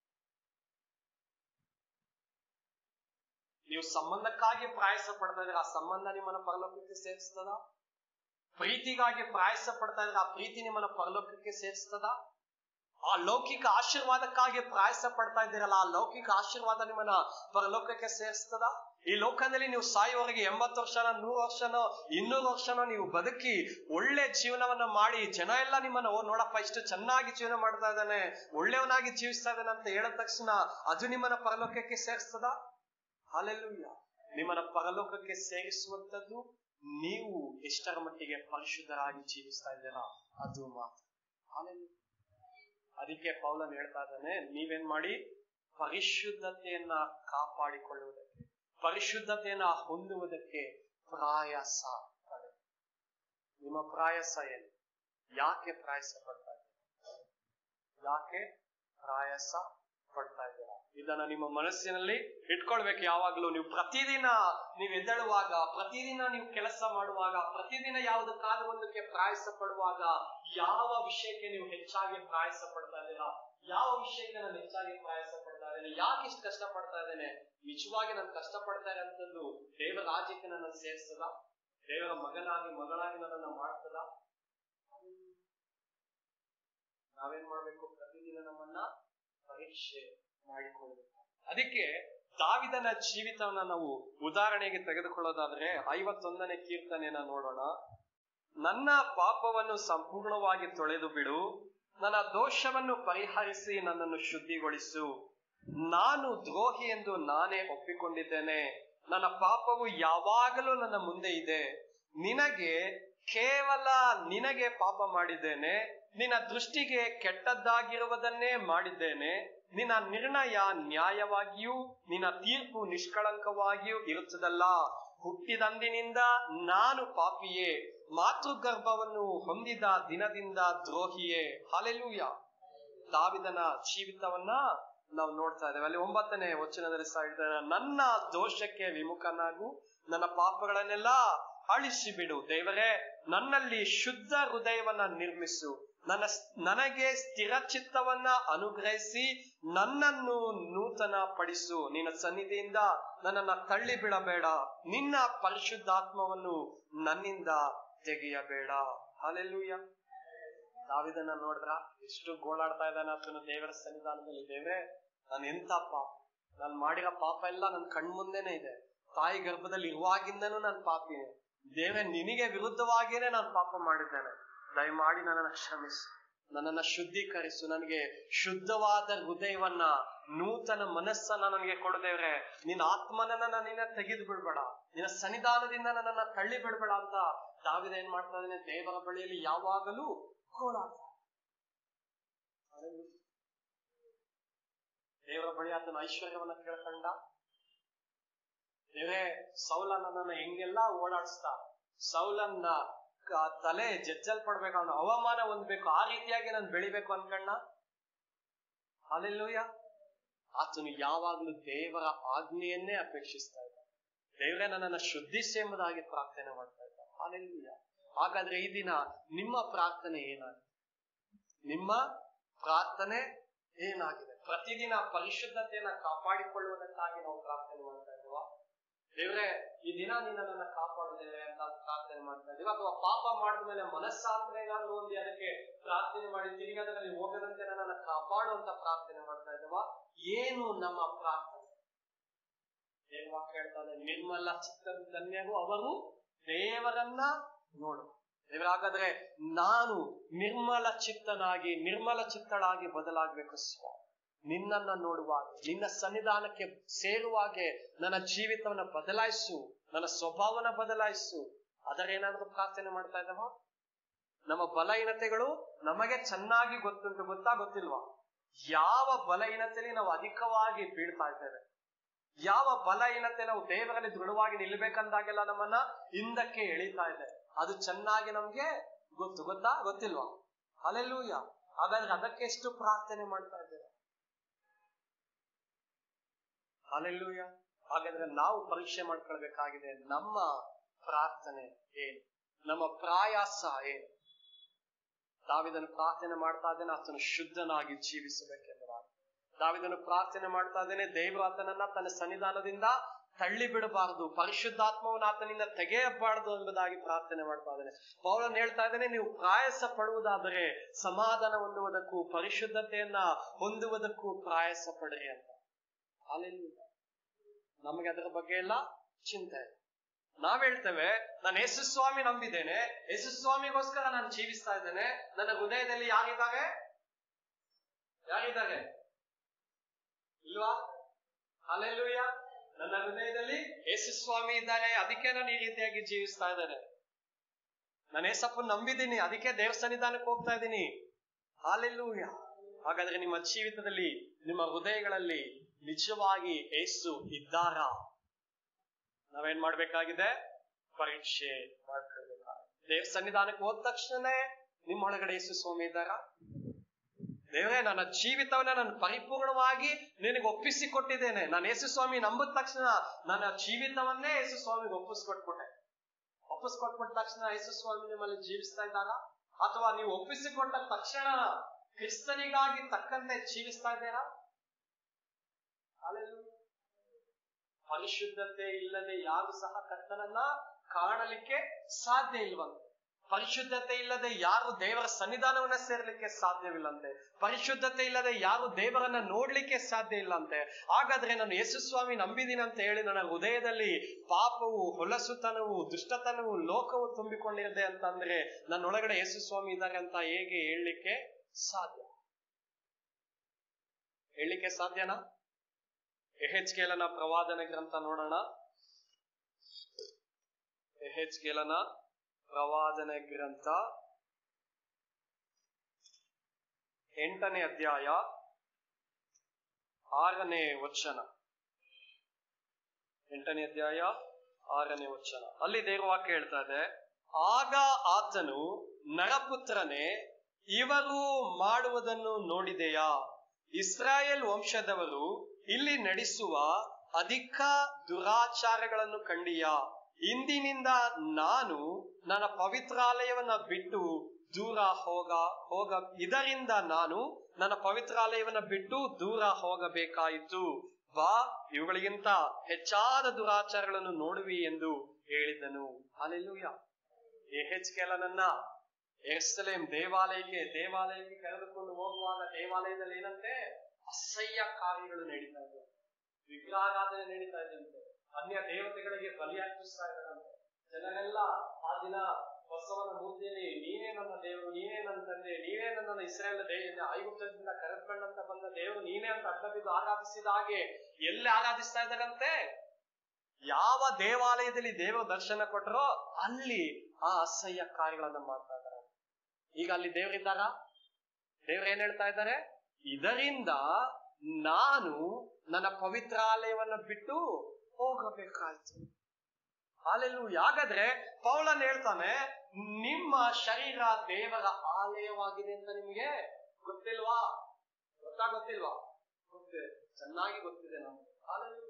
ನೀವು ಸಂಬಂಧಕ್ಕಾಗಿ ಪ್ರಾಯಸ ಪಡ್ತಾ ಇದ್ರೆ ಆ ಸಂಬಂಧ ನಿಮ್ಮನ್ನ ಪರಲೋಕಕ್ಕೆ ಸೇರಿಸ್ತದ ಪ್ರೀತಿಗಾಗಿ ಪ್ರಾಯಸ ಪಡ್ತಾ ಇದ್ರೆ ಆ ಪ್ರೀತಿ ನಿಮ್ಮನ್ನ ಪರಲೋಕಕ್ಕೆ ಸೇರಿಸ್ತದ ಆ ಲೌಕಿಕ ಆಶೀರ್ವಾದಕ್ಕಾಗಿ ಪ್ರಾಯಸ ಪಡ್ತಾ ಇದ್ದೀರಲ್ಲ ಆ ಲೌಕಿಕ ಆಶೀರ್ವಾದ ನಿಮ್ಮನ್ನ ಪರಲೋಕಕ್ಕೆ ಸೇರಿಸ್ತದ ಈ ಲೋಕದಲ್ಲಿ ನೀವು ಸಾಯುವವರೆಗೆ ಎಂಬತ್ತು ವರ್ಷನ ನೂರು ವರ್ಷನೋ ಇನ್ನೂರು ವರ್ಷನೋ ನೀವು ಬದುಕಿ ಒಳ್ಳೆ ಜೀವನವನ್ನ ಮಾಡಿ ಜನ ಎಲ್ಲ ನಿಮ್ಮನ್ನ ಓ ನೋಡಪ್ಪ ಇಷ್ಟು ಚೆನ್ನಾಗಿ ಜೀವನ ಮಾಡ್ತಾ ಇದ್ದಾನೆ ಒಳ್ಳೆಯವನಾಗಿ ಜೀವಿಸ್ತಾ ಇದ್ದಾನೆ ಅಂತ ಹೇಳಿದ ತಕ್ಷಣ ಅದು ನಿಮ್ಮನ್ನ ಪರಲೋಕಕ್ಕೆ ಸೇರಿಸ್ತದ ಅಲ್ಲೆಲ್ಲೂಯ್ಯ ನಿಮ್ಮನ್ನ ಪರಲೋಕಕ್ಕೆ ಸೇರಿಸುವಂತದ್ದು ನೀವು ಎಷ್ಟರ ಮಟ್ಟಿಗೆ ಪರಿಶುದ್ಧರಾಗಿ ಜೀವಿಸ್ತಾ ಇದ್ದೀರಾ ಅದು ಮಾತ್ರ Hallelujah. ಅದಕ್ಕೆ ಪೌಲನ್ ಹೇಳ್ತಾ ಇದ್ದಾನೆ ನೀವೇನ್ ಮಾಡಿ ಪರಿಶುದ್ಧತೆಯನ್ನ ಕಾಪಾಡಿಕೊಳ್ಳುವುದಕ್ಕೆ ಪರಿಶುದ್ಧತೆಯನ್ನ ಹೊಂದುವುದಕ್ಕೆ ಪ್ರಯಾಸ ಪಡಿ. ನಿಮ್ಮ ಪ್ರಯಾಸ ಏನು ಯಾಕೆ ಪ್ರಯಾಸ ಪಡ್ತಾ ಇದ್ದೀರಾ ಯಾಕೆ ಪ್ರಯಾಸ ಪಡ್ತಾ ಇದ್ದೀರಾ ಇದನ್ನ ನಿಮ್ಮ ಮನಸ್ಸಿನಲ್ಲಿ ಇಟ್ಕೊಳ್ಬೇಕು ಯಾವಾಗ್ಲೂ ನೀವು ಪ್ರತಿದಿನ ನೀವು ಎದ್ದೇಳುವಾಗ ಪ್ರತಿದಿನ ನೀವು ಕೆಲಸ ಮಾಡುವಾಗ ಪ್ರತಿದಿನ ಯಾವುದಕ್ಕಾದ ಒಂದಕ್ಕೆ ಪ್ರಯಾಸ ಪಡುವಾಗ ಯಾವ ವಿಷಯಕ್ಕೆ ನೀವು ಹೆಚ್ಚಾಗಿ ಪ್ರಯಾಸ ಪಡ್ತಾ ಇದ್ದೀರಾ ಯಾವ ವಿಷಯಕ್ಕೆ ನಾನು ಹೆಚ್ಚಾಗಿ ಪ್ರಯಾಸ ಪಡ್ತಾ ಇದ್ದೇನೆ ಯಾಕೆ ಇಷ್ಟು ಕಷ್ಟ ಪಡ್ತಾ ಇದ್ದೇನೆ ನಿಜವಾಗಿ ನಾನು ಕಷ್ಟ ಪಡ್ತಾ ಇರೋಂಥದ್ದು ದೇವರ ರಾಜ್ಯಕ್ಕೆ ನನ್ನ ಸೇರಿಸ್ತದ ದೇವರ ಮಗನಾಗಿ ಮಗಳಾಗಿ ನನ್ನನ್ನ ಮಾಡ್ತದ ನಾವೇನ್ ಮಾಡ್ಬೇಕು ಪ್ರತಿದಿನ ನಮ್ಮನ್ನ ಪರೀಕ್ಷೆ ಮಾಡಿಕೊಳ್ಬೇಕು ಅದಕ್ಕೆ ದಾವಿದನ ಜೀವಿತವನ್ನ ನಾವು ಉದಾಹರಣೆಗೆ ತೆಗೆದುಕೊಳ್ಳೋದಾದ್ರೆ ಐವತ್ತೊಂದನೇ ಕೀರ್ತನೆಯನ್ನ ನೋಡೋಣ ನನ್ನ ಪಾಪವನ್ನು ಸಂಪೂರ್ಣವಾಗಿ ತೊಳೆದು ಬಿಡು ನನ್ನ ದೋಷವನ್ನು ಪರಿಹರಿಸಿ ನನ್ನನ್ನು ಶುದ್ಧಿಗೊಳಿಸು ನಾನು ದ್ರೋಹಿ ಎಂದು ನಾನೇ ಒಪ್ಪಿಕೊಂಡಿದ್ದೇನೆ ನನ್ನ ಪಾಪವು ಯಾವಾಗಲೂ ನನ್ನ ಮುಂದೆ ಇದೆ ನಿನಗೆ ಕೇವಲ ನಿನಗೆ ಪಾಪ ಮಾಡಿದ್ದೇನೆ ನಿನ್ನ ದೃಷ್ಟಿಗೆ ಕೆಟ್ಟದ್ದಾಗಿರುವುದನ್ನೇ ಮಾಡಿದ್ದೇನೆ ನಿನ್ನ ನಿರ್ಣಯ ನ್ಯಾಯವಾಗಿಯೂ ನಿನ್ನ ತೀರ್ಪು ನಿಷ್ಕಳಂಕವಾಗಿಯೂ ಇರುತ್ತದಲ್ಲ ಹುಟ್ಟಿದಂದಿನಿಂದ ನಾನು ಪಾಪಿಯೇ ಮಾತೃಗರ್ಭವನ್ನು ಹೊಂದಿದ ದಿನದಿಂದ ದ್ರೋಹಿಯೇ ಹಾಲೆಲೂಯ ದಾವಿದನ ಜೀವಿತವನ್ನ ನಾವು ನೋಡ್ತಾ ಇದ್ದೇವೆ ಅಲ್ಲಿ ಒಂಬತ್ತನೇ ವಚನದಲ್ಲಿ ಸಹ ಹೇಳ್ತಾರೆ ನನ್ನ ದೋಷಕ್ಕೆ ವಿಮುಖನಾಗು ನನ್ನ ಪಾಪಗಳನ್ನೆಲ್ಲ ಅಳಿಸಿ ಬಿಡು ದೇವರೇ ನನ್ನಲ್ಲಿ ಶುದ್ಧ ಹೃದಯವನ್ನ ನಿರ್ಮಿಸು ನನ್ನ ನನಗೆ ಸ್ಥಿರ ಚಿತ್ತವನ್ನ ಅನುಗ್ರಹಿಸಿ ನನ್ನನ್ನು ನೂತನ ಪಡಿಸು ನಿನ್ನ ಸನ್ನಿಧಿಯಿಂದ ನನ್ನನ್ನ ತಳ್ಳಿ ಬಿಡಬೇಡ ನಿನ್ನ ಪರಿಶುದ್ಧಾತ್ಮವನ್ನು ನನ್ನಿಂದ ತೆಗೆಯಬೇಡ ಹಾಲೆಲ್ಲೂಯ್ಯ ನಾವಿದನ್ನ ನೋಡಿದ್ರ ಎಷ್ಟು ಗೋಳಾಡ್ತಾ ಇದ್ದಾನೆ ಆತನ ದೇವರ ಸನ್ನಿಧಾನದಲ್ಲಿ ದೇವ್ರೆ ನಾನು ಎಂತ ಪಾಪ ನಾನು ಮಾಡಿರೋ ಪಾಪ ಎಲ್ಲ ನನ್ನ ಕಣ್ಮುಂದೆನೆ ಇದೆ ತಾಯಿ ಗರ್ಭದಲ್ಲಿ ಇರುವಾಗಿಂದನೂ ನಾನು ಪಾಪಿನೇ ದೇವೇ ನಿನಗೆ ವಿರುದ್ಧವಾಗಿಯೇ ನಾನು ಪಾಪ ಮಾಡಿದ್ದೇನೆ ದಯಮಾಡಿ ನನ್ನನ್ನು ಕ್ಷಮಿಸು ನನ್ನನ್ನ ಶುದ್ಧೀಕರಿಸು ನನಗೆ ಶುದ್ಧವಾದ ಹೃದಯವನ್ನ ನೂತನ ಮನಸ್ಸನ್ನ ನನಗೆ ಕೊಡದೇವ್ರೆ ನಿನ್ನ ಆತ್ಮನನ್ನ ನಿನ್ನ ತೆಗೆದು ಬಿಡ್ಬೇಡ ನಿನ್ನ ಸನ್ನಿಧಾನದಿಂದ ನನ್ನನ್ನ ತಳ್ಳಿ ಬಿಡ್ಬೇಡ ಅಂತ ದಾವಿದ ಏನ್ ಮಾಡ್ತಾ ಇದ್ದಾನೆ ದೇವರ ಬಳಿಯಲ್ಲಿ ಯಾವಾಗಲೂ ಹೋರಾಟ ದೇವರ ಬಳಿ ಆತನ ಐಶ್ವರ್ಯವನ್ನ ಕೇಳ್ಕೊಂಡ ದೇವರೇ ಸೌಲ ನನ್ನನ್ನ ಹೆಂಗೆಲ್ಲ ಓಡಾಡಿಸ್ತಾ ಸೌಲನ್ನ ಕ- ತಲೆ ಜಜ್ಜಲ್ಪಡ್ಬೇಕು ಅವನು ಅವಮಾನ ಹೊಂದ್ಬೇಕು ಆ ರೀತಿಯಾಗಿ ನಾನು ಬೆಳಿಬೇಕು ಅನ್ಕಣ್ಣ ಅಲ್ಲೆಲ್ಲೂಯ ಆತನು ಯಾವಾಗ್ಲೂ ದೇವರ ಆಜ್ಞೆಯನ್ನೇ ಅಪೇಕ್ಷಿಸ್ತಾ ಇದ್ದ ದೇವರೇ ನನ್ನನ್ನ ಶುದ್ಧಿಸಿ ಎಂಬುದಾಗಿ ಪ್ರಾರ್ಥನೆ ಮಾಡ್ತಾ ಇದ್ದ ಅಲ್ಲೆಲ್ಲೂಯ ಹಾಗಾದ್ರೆ ಈ ದಿನ ನಿಮ್ಮ ಪ್ರಾರ್ಥನೆ ಏನಾಗಿದೆ ನಿಮ್ಮ ಪ್ರಾರ್ಥನೆ ಏನಾಗಿದೆ ಪ್ರತಿದಿನ ಪರಿಶುದ್ಧತೆಯನ್ನ ಕಾಪಾಡಿಕೊಳ್ಳುವುದಕ್ಕಾಗಿ ನಾವು ಪ್ರಾರ್ಥನೆ ಮಾಡ್ತಾ ಇದ್ದೀವ ದೇವ್ರೆ ಈ ದಿನ ನೀನು ನನ್ನ ಕಾಪಾಡಿದ್ದೇವೆ ಅಂತ ಪ್ರಾರ್ಥನೆ ಮಾಡ್ತಾ ಇದೀವಿ ಅಥವಾ ಪಾಪ ಮಾಡಿದ್ಮೇಲೆ ಮನಸ್ಸಾಂತರ ಏನಾದ್ರು ಒಂದು ಅದಕ್ಕೆ ಪ್ರಾರ್ಥನೆ ಮಾಡಿ ತಿರುಗಿ ಅದರಲ್ಲಿ ಹೋಗದಂತೆ ನನ್ನನ್ನ ಕಾಪಾಡುವಂತ ಪ್ರಾರ್ಥನೆ ಮಾಡ್ತಾ ಇದ್ದೀವ ಏನು ನಮ್ಮ ಪ್ರಾರ್ಥನೆ ದೇವವಾಕ್ಯ ಹೇಳ್ತಾನೆ ನಿರ್ಮಲ ಚಿತ್ತದ ಧನ್ಯರು ಅವರು ದೇವರನ್ನ ನೋಡು ದೇವರ ಹಾಗಾದ್ರೆ ನಾನು ನಿರ್ಮಲ ಚಿತ್ತನಾಗಿ ನಿರ್ಮಲ ಚಿತ್ತಳಾಗಿ ಬದಲಾಗಬೇಕು ಸ್ವಾಮಿ ನಿನ್ನನ್ನ ನೋಡುವಾಗ ನಿನ್ನ ಸನ್ನಿಧಾನಕ್ಕೆ ಸೇರುವಾಗೆ ನನ್ನ ಜೀವಿತವನ್ನ ಬದಲಾಯಿಸು ನನ್ನ ಸ್ವಭಾವನ ಬದಲಾಯಿಸು ಅದರೇನಾದ್ರೂ ಪ್ರಾರ್ಥನೆ ಮಾಡ್ತಾ ಇದ್ದಾವ ನಮ್ಮ ಬಲಹೀನತೆಗಳು ನಮಗೆ ಚೆನ್ನಾಗಿ ಗೊತ್ತುಂಟು ಗೊತ್ತಾ ಗೊತ್ತಿಲ್ವಾ ಯಾವ ಬಲಹೀನತೆಯಲ್ಲಿ ನಾವು ಅಧಿಕವಾಗಿ ಬೀಳ್ತಾ ಇದ್ದೇವೆ ಯಾವ ಬಲಹೀನತೆ ನಾವು ದೇವರಲ್ಲಿ ದೃಢವಾಗಿ ನಿಲ್ಬೇಕಂದಾಗೆಲ್ಲ ನಮ್ಮನ್ನ ಹಿಂದಕ್ಕೆ ಎಳಿತಾ ಇದೆ ಅದು ಚೆನ್ನಾಗಿ ನಮ್ಗೆ ಗೊತ್ತು ಗೊತ್ತಾ ಗೊತ್ತಿಲ್ವಾ ಅಲ್ಲೆಲ್ಲೂಯ್ಯ ಹಾಗಾದ್ರೆ ಅದಕ್ಕೆ ಎಷ್ಟು ಪ್ರಾರ್ಥನೆ ಮಾಡ್ತಾ ಇದ್ದೇವೆ ಅಲ್ಲೆಲ್ಲೂಯ್ಯ ಹಾಗಾದ್ರೆ ನಾವು ಪರೀಕ್ಷೆ ಮಾಡ್ಕೊಳ್ಬೇಕಾಗಿದೆ ನಮ್ಮ ಪ್ರಾರ್ಥನೆ ಏನು ನಮ್ಮ ಪ್ರಯಾಸ ಏನು ದಾವಿದನು ಪ್ರಾರ್ಥನೆ ಮಾಡ್ತಾ ಇದ್ದೇನೆ ಆತನು ಶುದ್ಧನಾಗಿ ಜೀವಿಸಬೇಕೆಂಬುದಾಗಿ ದಾವಿದನು ಪ್ರಾರ್ಥನೆ ಮಾಡ್ತಾ ಇದ್ದೇನೆ ದೇವರು ಆತನನ್ನ ತನ್ನ ಸನ್ನಿಧಾನದಿಂದ ತಳ್ಳಿ ಬಿಡಬಾರದು ಪರಿಶುದ್ಧಾತ್ಮವನ್ನು ಆತನಿಂದ ತೆಗೆಯಬಾರದು ಎಂಬುದಾಗಿ ಪ್ರಾರ್ಥನೆ ಮಾಡ್ತಾ ಇದ್ದೇನೆ ಪೌಲನ್ ಹೇಳ್ತಾ ಇದ್ದೇನೆ ನೀವು ಪ್ರಯಾಸ ಪಡುವುದಾದರೆ ಸಮಾಧಾನ ಹೊಂದುವುದಕ್ಕೂ ಪರಿಶುದ್ಧತೆಯನ್ನ ಹೊಂದುವುದಕ್ಕೂ ಪ್ರಯಾಸ ಪಡ್ರಿ ಅಂತ ಅಲ್ಲೆಲ್ಲ ನಮಗೆ ಅದರ ಬಗ್ಗೆ ಎಲ್ಲ ಚಿಂತೆ ಇದೆ. ನಾವ್ ಹೇಳ್ತೇವೆ ನಾನು ಯೇಸು ಸ್ವಾಮಿ ನಂಬಿದ್ದೇನೆ ಯೇಸು ಸ್ವಾಮಿಗೋಸ್ಕರ ನಾನು ಜೀವಿಸ್ತಾ ಇದ್ದೇನೆ ನನ್ನ ಹೃದಯದಲ್ಲಿ ಯಾರಿದ್ದಾರೆ ಯಾರಿದ್ದಾರೆ ಇಲ್ವಾ ಅಲ್ಲೆಲ್ಲೂಯ್ಯ ನನ್ನ ಹೃದಯದಲ್ಲಿ ಯೇಸು ಸ್ವಾಮಿ ಇದ್ದಾರೆ ಅದಕ್ಕೆ ನಾನು ಈ ರೀತಿಯಾಗಿ ಜೀವಿಸ್ತಾ ಇದ್ದೇನೆ ನಾನು ಏಸಪ್ಪ ನಂಬಿದ್ದೀನಿ ಅದಕ್ಕೆ ದೇವ ಸನ್ನಿಧಾನಕ್ಕೆ ಹೋಗ್ತಾ ಇದ್ದೀನಿ ಹಾಲೆಲ್ಲೂಯ ಹಾಗಾದ್ರೆ ನಿಮ್ಮ ಜೀವಿತದಲ್ಲಿ ನಿಮ್ಮ ಹೃದಯಗಳಲ್ಲಿ ನಿಜವಾಗಿ ಏಸು ಇದ್ದಾರಾ ನಾವೇನ್ ಮಾಡ್ಬೇಕಾಗಿದೆ ಪರೀಕ್ಷೆ ಮಾಡ್ಕೊಳ್ಬೇಕಾಗಿದೆ ದೇವ ಸನ್ನಿಧಾನಕ್ಕೆ ಹೋದ ತಕ್ಷಣನೇ ನಿಮ್ಮ ಒಳಗಡೆ ಯೇಸು ಸ್ವಾಮಿ ಇದ್ದಾರಾ ದೇವರೇ ನನ್ನ ಜೀವಿತವನ್ನ ನಾನು ಪರಿಪೂರ್ಣವಾಗಿ ನಿನಗೆ ಒಪ್ಪಿಸಿಕೊಟ್ಟಿದ್ದೇನೆ ನಾನು ಯೇಸು ಸ್ವಾಮಿ ನಂಬಿದ ತಕ್ಷಣ ನನ್ನ ಜೀವಿತವನ್ನೇ ಯೇಸು ಸ್ವಾಮಿಗೆ ಒಪ್ಪಿಸ್ಕೊಟ್ಬಿಟ್ಟೆ ಒಪ್ಪಿಸ್ಕೊಟ್ಬಿಟ್ಟ ತಕ್ಷಣ ಯೇಸು ಸ್ವಾಮಿ ನಿಮ್ಮಲ್ಲಿ ಜೀವಿಸ್ತಾ ಇದ್ದಾರಾ ಅಥವಾ ನೀವು ಒಪ್ಪಿಸಿಕೊಟ್ಟ ತಕ್ಷಣ ಕ್ರಿಸ್ತನಿಗಾಗಿ ತಕ್ಕಂತೆ ಜೀವಿಸ್ತಾ ಇದ್ದೀರಾ Hallelujah. ಪರಿಶುದ್ಧತೆ ಇಲ್ಲದೆ ಯಾರು ಸಹ ಕರ್ತನನ್ನ ಕಾಣಲಿಕ್ಕೆ ಸಾಧ್ಯ ಇಲ್ವಂತೆ ಪರಿಶುದ್ಧತೆ ಇಲ್ಲದೆ ಯಾರು ದೇವರ ಸನ್ನಿಧಾನವನ್ನ ಸೇರ್ಲಿಕ್ಕೆ ಸಾಧ್ಯವಿಲ್ಲಂತೆ ಪರಿಶುದ್ಧತೆ ಇಲ್ಲದೆ ಯಾರು ದೇವರನ್ನ ನೋಡ್ಲಿಕ್ಕೆ ಸಾಧ್ಯ ಇಲ್ಲಂತೆ ಹಾಗಾದ್ರೆ ನಾನು ಯೇಸು ಸ್ವಾಮಿ ನಂಬಿದೀನಿ ಅಂತ ಹೇಳಿ ನನ್ನ ಹೃದಯದಲ್ಲಿ ಪಾಪವು ಹೊಲಸುತನವು ದುಷ್ಟತನವು ಲೋಕವು ತುಂಬಿಕೊಂಡಿರದೆ ಅಂತಂದ್ರೆ ನನ್ನೊಳಗಡೆ ಯೇಸು ಸ್ವಾಮಿ ಇದ್ದಾರೆ ಅಂತ ಹೇಗೆ ಹೇಳಲಿಕ್ಕೆ ಸಾಧ್ಯ ಹೇಳಲಿಕ್ಕೆ ಸಾಧ್ಯನಾ ಎಹೆಚ್ಕೇಲನ ಪ್ರವಾದನ ಗ್ರಂಥ ನೋಡೋಣ ಎಹೆಚ್ಕೇಲನ ಪ್ರವಾದನ ಗ್ರಂಥ ಎಂಟನೇ ಅಧ್ಯಾಯ ಆರನೇ ವಚನ ಎಂಟನೇ ಅಧ್ಯಾಯ ಆರನೇ ವಚನ ಅಲ್ಲಿ ದೇವವಾಕ್ಯ ಹೇಳ್ತಾ ಇದೆ ಆಗ ಆತನು ನರಪುತ್ರನೇ ಇವರು ಮಾಡುವುದನ್ನು ನೋಡಿದೆಯಾ ಇಸ್ರಾಯೇಲ್ ವಂಶದವರು ಇಲ್ಲಿ ನಡೆಸುವ ಅಧಿಕ ದುರಾಚಾರಗಳನ್ನು ಕಂಡಿಯಾ ಇಂದಿನಿಂದ ನಾನು ನನ್ನ ಪವಿತ್ರಾಲಯವನ್ನ ಬಿಟ್ಟು ದೂರ ಹೋಗ ಹೋಗ ಇದರಿಂದ ನಾನು ನನ್ನ ಪವಿತ್ರಾಲಯವನ್ನ ಬಿಟ್ಟು ದೂರ ಹೋಗಬೇಕಾಯಿತು ಬಾ ಇವುಗಳಿಗಿಂತ ಹೆಚ್ಚಾದ ದುರಾಚಾರಗಳನ್ನು ನೋಡುವಿ ಎಂದು ಹೇಳಿದನು ಅಲ್ಲೆಲ್ಲೂಯ ಎಹೆಚ್ಕೆಲನನ್ನ ಎರ್ಸಲೇಂ ದೇವಾಲಯಕ್ಕೆ ದೇವಾಲಯಕ್ಕೆ ಕರೆದುಕೊಂಡು ಹೋಗುವಾಗ ದೇವಾಲಯದಲ್ಲಿ ಏನಂತೆ ಅಸಹ್ಯ ಕಾರ್ಯಗಳು ನಡೀತಾ ಇದೆ ವಿಗ್ರಹಾರಾಧನೆ ನಡೀತಾ ಇದ್ದಂತೆ ಅನ್ಯ ದೇವತೆಗಳಿಗೆ ಬಲಿ ಅರ್ಪಿಸ್ತಾ ಇದ್ದಾರಂತೆ ಜನರೆಲ್ಲ ಆ ದಿನ ಬಸವನ ಮೂರ್ತಿಯಲ್ಲಿ ನೀನೇ ನನ್ನ ದೇವರು ನೀನೇ ನನ್ನ ತಂದೆ ನೀನೇ ನನ್ನ ಇಸ್ರೇಲ್ ದೇ ಐಗುಪ್ತದಿಂದ ಕರೆದುಕೊಂಡಂತ ಬಂದ ದೇವರು ನೀನೇ ಅಂತ ಅಡ್ಡ ಬಿದ್ದು ಆರಾಧಿಸಿದ ಹಾಗೆ ಎಲ್ಲಿ ಆರಾಧಿಸ್ತಾ ಇದ್ದಾರಂತೆ ಯಾವ ದೇವಾಲಯದಲ್ಲಿ ದೇವರ ದರ್ಶನ ಕೊಟ್ಟರೋ ಅಲ್ಲಿ ಆ ಅಸಹ್ಯ ಕಾರ್ಯಗಳನ್ನ ಮಾಡ್ತಾ ಇದ್ದಾರೆ ಈಗ ಅಲ್ಲಿ ದೇವರಿದ್ದಾರ ದೇವ್ರು ಏನ್ ಹೇಳ್ತಾ ಇದ್ದಾರೆ ಇದರಿಂದ ನಾನು ನನ್ನ ಪವಿತ್ರಾಲಯವನ್ನ ಬಿಟ್ಟು ಹೋಗಬೇಕಾಯ್ತು ಅಲ್ಲೆಲ್ಲೂ ಯಾಗಾದ್ರೆ ಪೌಲನ್ ಹೇಳ್ತಾನೆ ನಿಮ್ಮ ಶರೀರ ದೇವರ ಆಲಯವಾಗಿದೆ ಅಂತ ನಿಮಗೆ ಗೊತ್ತಿಲ್ವಾ ಗೊತ್ತಾ ಗೊತ್ತಿಲ್ವಾ ಗೊತ್ತಿದೆ ಚೆನ್ನಾಗಿ ಗೊತ್ತಿದೆ ನಮ್ಗೆ Hallelujah.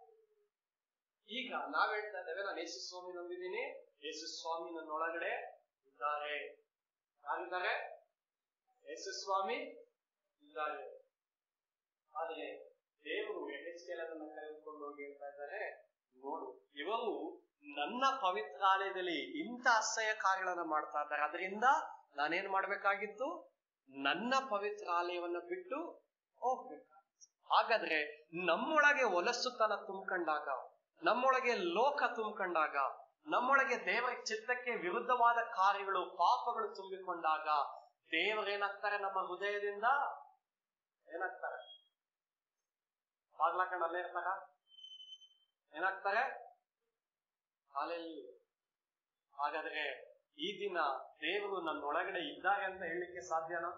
ಈಗ ನಾವ್ ಹೇಳ್ತಾ ಇದ್ದೇವೆ ನಾನು ಯೇಸು ಸ್ವಾಮಿ ನಂಬಿದ್ದೀನಿ ಯೇಸು ಸ್ವಾಮಿ ನನ್ನ ಒಳಗಡೆ ಇದ್ದಾರೆ ಯಾರಿದ್ದಾರೆ ಯೇಸು ಸ್ವಾಮಿ ಇದ್ದಾರೆ ಆದ್ರೆ ದೇವರು ಎಹೆಚ್ಕೆಲನ್ನ ಕರೆದುಕೊಂಡು ಹೋಗಿ ಹೇಳ್ತಾ ಇದ್ದಾರೆ ನೋಡು ಇವರು ನನ್ನ ಪವಿತ್ರಾಲಯದಲ್ಲಿ ಇಂಥ ಅಸಹ್ಯ ಕಾರ್ಯಗಳನ್ನ ಮಾಡ್ತಾ ಇದ್ದಾರೆ ಅದರಿಂದ ನಾನೇನ್ ಮಾಡ್ಬೇಕಾಗಿತ್ತು ನನ್ನ ಪವಿತ್ರಾಲಯವನ್ನ ಬಿಟ್ಟು ಹೋಗ್ಬೇಕಾಗಿತ್ತು ಹಾಗಾದ್ರೆ ನಮ್ಮೊಳಗೆ ಹೊಲಸುತನ ತುಂಬಿಕೊಂಡಾಗ ನಮ್ಮೊಳಗೆ ಲೋಕ ತುಂಬಿಕೊಂಡಾಗ ನಮ್ಮೊಳಗೆ ದೇವರ ಚಿತ್ತಕ್ಕೆ ವಿರುದ್ಧವಾದ ಕಾರ್ಯಗಳು ಪಾಪಗಳು ತುಂಬಿಕೊಂಡಾಗ ದೇವರೇನಾಗ್ತಾರೆ ನಮ್ಮ ಹೃದಯದಿಂದ ಏನಾಗ್ತಾರೆ ಬಾಗ್ಲಾಕಂಡ್ ಅಲ್ಲೇ ಇರ್ತಾರ ಏನಾಗ್ತಾರೆ ಹಾಲೆಲ್ಲಿ ಹಾಗಾದ್ರೆ ಈ ದಿನ ದೇವರು ನನ್ನ ಒಳಗಡೆ ಇದ್ದಾರೆ ಅಂತ ಹೇಳಲಿಕ್ಕೆ ಸಾಧ್ಯನಾ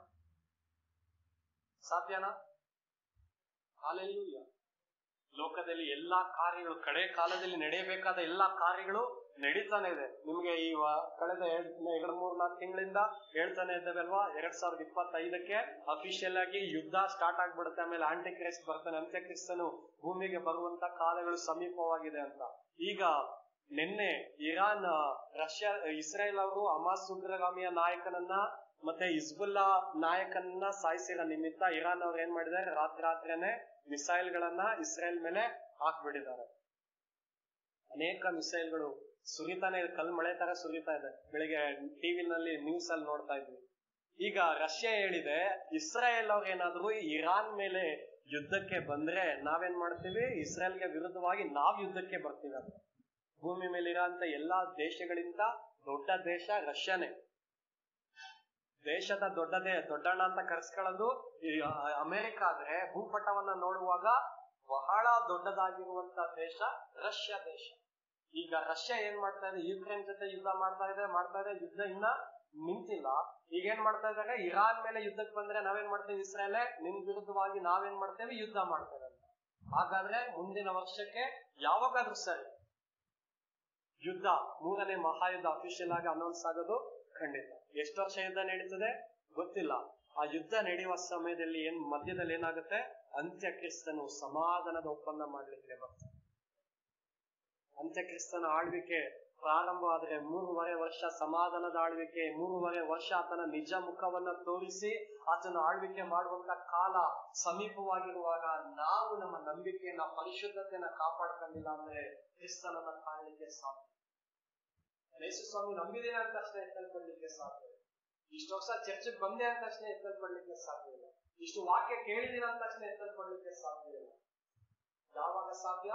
ಸಾಧ್ಯನಾ ಹಾಲೆಲ್ಲೂಯ್ಯ ಲೋಕದಲ್ಲಿ ಎಲ್ಲಾ ಕಾರ್ಯಗಳು ಕಡೆ ಕಾಲದಲ್ಲಿ ನಡೆಯಬೇಕಾದ ಎಲ್ಲಾ ಕಾರ್ಯಗಳು ನಡೀತಾನೆ ಇದೆ ನಿಮ್ಗೆ ಈ ವ- ಕಳೆದ ಎರಡ್ ಎರಡು ಮೂರ್ ನಾಲ್ಕು ತಿಂಗಳಿಂದ ಹೇಳ್ತಾನೆ ಇದ್ದಾವಲ್ವಾ ಎರಡ್ ಸಾವಿರದ ಇಪ್ಪತ್ತೈದಕ್ಕೆ ಅಫಿಷಿಯಲ್ ಆಗಿ ಯುದ್ಧ ಸ್ಟಾರ್ಟ್ ಆಗ್ಬಿಡುತ್ತೆ ಆಮೇಲೆ ಆಂಟಿ ಕ್ರೈಸ್ಟ್ ಬರ್ತಾನೆ ಅಂತ್ಯ ಕ್ರಿಸ್ತನು ಭೂಮಿಗೆ ಬರುವಂತ ಕಾಲಗಳು ಸಮೀಪವಾಗಿದೆ ಅಂತ ಈಗ ನಿನ್ನೆ ಇರಾನ್ ರಷ್ಯಾ ಇಸ್ರೇಲ್ ಅವರು ಹಮಾಸ್ ಉಗ್ರಗಾಮಿಯ ನಾಯಕನನ್ನ ಮತ್ತೆ ಹಿಜ್ಬುಲ್ಲಾ ನಾಯಕನನ್ನ ಸಾಯಿಸಿರೋ ನಿಮಿತ್ತ ಇರಾನ್ ಅವ್ರು ಏನ್ ಮಾಡಿದ್ದಾರೆ ರಾತ್ರಿ ರಾತ್ರಿನೇ ಮಿಸೈಲ್ ಗಳನ್ನ ಇಸ್ರೇಲ್ ಮೇಲೆ ಹಾಕ್ಬಿಟ್ಟಿದ್ದಾರೆ ಅನೇಕ ಮಿಸೈಲ್ಗಳು ಸುರಿತಾನೆ ಇದೆ, ಕಲ್ ಮಳೆ ತರ ಸುರಿತಾ ಇದೆ ಬೆಳಿಗ್ಗೆ ಟಿವಿನಲ್ಲಿ ನ್ಯೂಸ್ ಅಲ್ಲಿ ನೋಡ್ತಾ ಇದ್ವಿ ಈಗ ರಷ್ಯಾ ಹೇಳಿದೆ ಇಸ್ರಾಯೇಲ್ ಅವ್ರು ಏನಾದ್ರು ಇರಾನ್ ಮೇಲೆ ಯುದ್ಧಕ್ಕೆ ಬಂದ್ರೆ ನಾವೇನ್ ಮಾಡ್ತೀವಿ ಇಸ್ರೇಲ್ಗೆ ವಿರುದ್ಧವಾಗಿ ನಾವ್ ಯುದ್ಧಕ್ಕೆ ಬರ್ತೀವಿ ಅಂತ ಭೂಮಿ ಮೇಲೆ ಇರೋಂತ ಎಲ್ಲಾ ದೇಶಗಳಿಂದ ದೊಡ್ಡ ದೇಶ ರಷ್ಯಾನೇ ದೇಶದ ದೊಡ್ಡದೇ ದೊಡ್ಡಣ್ಣ ಅಂತ ಕರೆಸ್ಕೊಳ್ಳೋದು ಈ ಅ- ಅಮೆರಿಕ ಆದ್ರೆ ಭೂಪಟವನ್ನ ನೋಡುವಾಗ ಬಹಳ ದೊಡ್ಡದಾಗಿರುವಂತ ದೇಶ ರಷ್ಯಾ ದೇಶ ಈಗ ರಷ್ಯಾ ಏನ್ ಮಾಡ್ತಾ ಇದೆ ಯುಕ್ರೇನ್ ಜೊತೆ ಯುದ್ಧ ಮಾಡ್ತಾ ಇದೆ ಮಾಡ್ತಾ ಇದೆ ಯುದ್ಧ ಇನ್ನ ನಿಂತಿಲ್ಲ ಈಗ ಏನ್ ಮಾಡ್ತಾ ಇದ್ದಾರೆ ಇರಾನ್ ಮೇಲೆ ಯುದ್ಧಕ್ಕೆ ಬಂದ್ರೆ ನಾವೇನ್ ಮಾಡ್ತೇವೆ ಇಸ್ರೇಲೆ ನಿಮ್ ವಿರುದ್ಧವಾಗಿ ನಾವೇನ್ ಮಾಡ್ತೇವೆ ಯುದ್ಧ ಮಾಡ್ತೇವೆ ಅಂತ ಹಾಗಾದ್ರೆ ಮುಂದಿನ ವರ್ಷಕ್ಕೆ ಯಾವಾಗಾದ್ರೂ ಸರಿ ಯುದ್ಧ ಮೂರನೇ ಮಹಾಯುದ್ಧ ಅಫಿಷಿಯಲ್ ಆಗಿ ಅನೌನ್ಸ್ ಆಗೋದು ಖಂಡಿತ ಎಷ್ಟು ವರ್ಷ ಯುದ್ಧ ನಡೀತದೆ ಗೊತ್ತಿಲ್ಲ ಆ ಯುದ್ಧ ನಡೆಯುವ ಸಮಯದಲ್ಲಿ ಏನ್ ಮಧ್ಯದಲ್ಲಿ ಏನಾಗುತ್ತೆ ಅಂತ್ಯಕ್ರಿಸ್ತನು ಸಮಾಧಾನದ ಒಪ್ಪಂದ ಮಾಡ್ಲಿಕ್ಕೆ ಬರ್ತಾನೆ ಅಂತ್ಯಕ್ರಿಸ್ತನ ಆಳ್ವಿಕೆ ಪ್ರಾರಂಭ ಆದ್ರೆ ಮೂರುವರೆ ವರ್ಷ ಸಮಾಧಾನದ ಆಳ್ವಿಕೆ ಮೂರುವರೆ ವರ್ಷ ಆತನ ನಿಜ ಮುಖವನ್ನ ತೋರಿಸಿ ಆತನ ಆಳ್ವಿಕೆ ಮಾಡುವಂತ ಕಾಲ ಸಮೀಪವಾಗಿರುವಾಗ ನಾವು ನಮ್ಮ ನಂಬಿಕೆಯನ್ನ ಪರಿಶುದ್ಧತೆಯನ್ನ ಕಾಪಾಡ್ಕೊಂಡಿಲ್ಲ ಅಂದ್ರೆ ಕ್ರಿಸ್ತನನ್ನ ಕಾಣಲಿಕ್ಕೆ ಸಾಧ್ಯ ಯೇಸು ಸ್ವಾಮಿ ನಂಬಿದ್ದೇನೆ ಅಂತ ತಕ್ಷಣ ಎತ್ತಲ್ಪಡ್ಲಿಕ್ಕೆ ಸಾಧ್ಯ ಇಲ್ಲ ಇಷ್ಟು ವರ್ಷ ಚರ್ಚೆಗೆ ಬಂದೆ ಅಂತ ತಕ್ಷಣ ಎತ್ತಲ್ಪಡ್ಲಿಕ್ಕೆ ಸಾಧ್ಯ ಇಲ್ಲ ಇಷ್ಟು ವಾಕ್ಯ ಕೇಳಿದಿನ ಅಂತ ತಕ್ಷಣ ಎತ್ತಲ್ಪಡ್ಲಿಕ್ಕೆ ಸಾಧ್ಯ ಇಲ್ಲ ಯಾವಾಗ ಸಾಧ್ಯ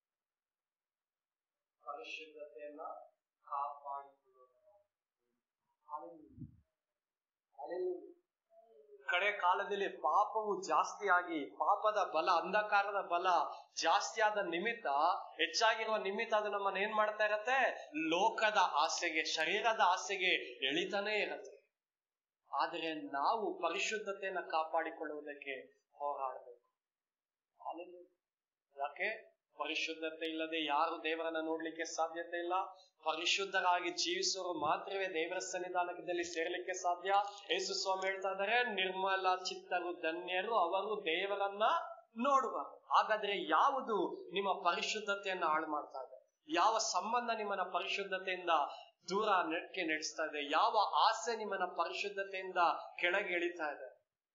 ಪರಿಶುದ್ಧತೆಯನ್ನ ಕಾಪಾಡಿಕೊಳ್ಳೋಣ Hallelujah. Hallelujah. ಕಡೆ ಕಾಲದಲ್ಲಿ ಪಾಪವು ಜಾಸ್ತಿ ಆಗಿ ಪಾಪದ ಬಲ ಅಂಧಕಾರದ ಬಲ ಜಾಸ್ತಿ ಆದ ನಿಮಿತ್ತ ಹೆಚ್ಚಾಗಿರುವ ನಿಮಿತ್ತ ಅದು ನಮ್ಮನ್ನ ಏನ್ ಮಾಡ್ತಾ ಇರತ್ತೆ ಲೋಕದ ಆಸೆಗೆ ಶರೀರದ ಆಸೆಗೆ ಎಳಿತಾನೇ ಇರತ್ತೆ ಆದರೆ ನಾವು ಪರಿಶುದ್ಧತೆಯನ್ನ ಕಾಪಾಡಿಕೊಳ್ಳುವುದಕ್ಕೆ ಹೋರಾಡಬೇಕು Hallelujah. ಯಾಕೆ ಪರಿಶುದ್ಧತೆ ಇಲ್ಲದೆ ಯಾರು ದೇವರನ್ನ ನೋಡ್ಲಿಕ್ಕೆ ಸಾಧ್ಯತೆ ಇಲ್ಲ ಪರಿಶುದ್ಧರಾಗಿ ಜೀವಿಸುವವರು ಮಾತ್ರವೇ ದೇವರ ಸನ್ನಿಧಾನದಲ್ಲಿ ಸೇರ್ಲಿಕ್ಕೆ ಸಾಧ್ಯ ಯೇಸು ಸ್ವಾಮಿ ಹೇಳ್ತಾ ಇದ್ದಾರೆ ನಿರ್ಮಲ ಚಿತ್ತರು ಧನ್ಯರು ಅವರು ದೇವರನ್ನ ನೋಡುವ ಹಾಗಾದ್ರೆ ಯಾವುದು ನಿಮ್ಮ ಪರಿಶುದ್ಧತೆಯನ್ನ ಹಾಳು ಮಾಡ್ತಾ ಇದೆ ಯಾವ ಸಂಬಂಧ ನಿಮ್ಮನ್ನ ಪರಿಶುದ್ಧತೆಯಿಂದ ದೂರ ನೆಟ್ಕೆ ನಡೆಸ್ತಾ ಇದೆ ಯಾವ ಆಸೆ ನಿಮ್ಮನ್ನ ಪರಿಶುದ್ಧತೆಯಿಂದ ಕೆಳಗೆ ಎಳಿತಾ ಇದೆ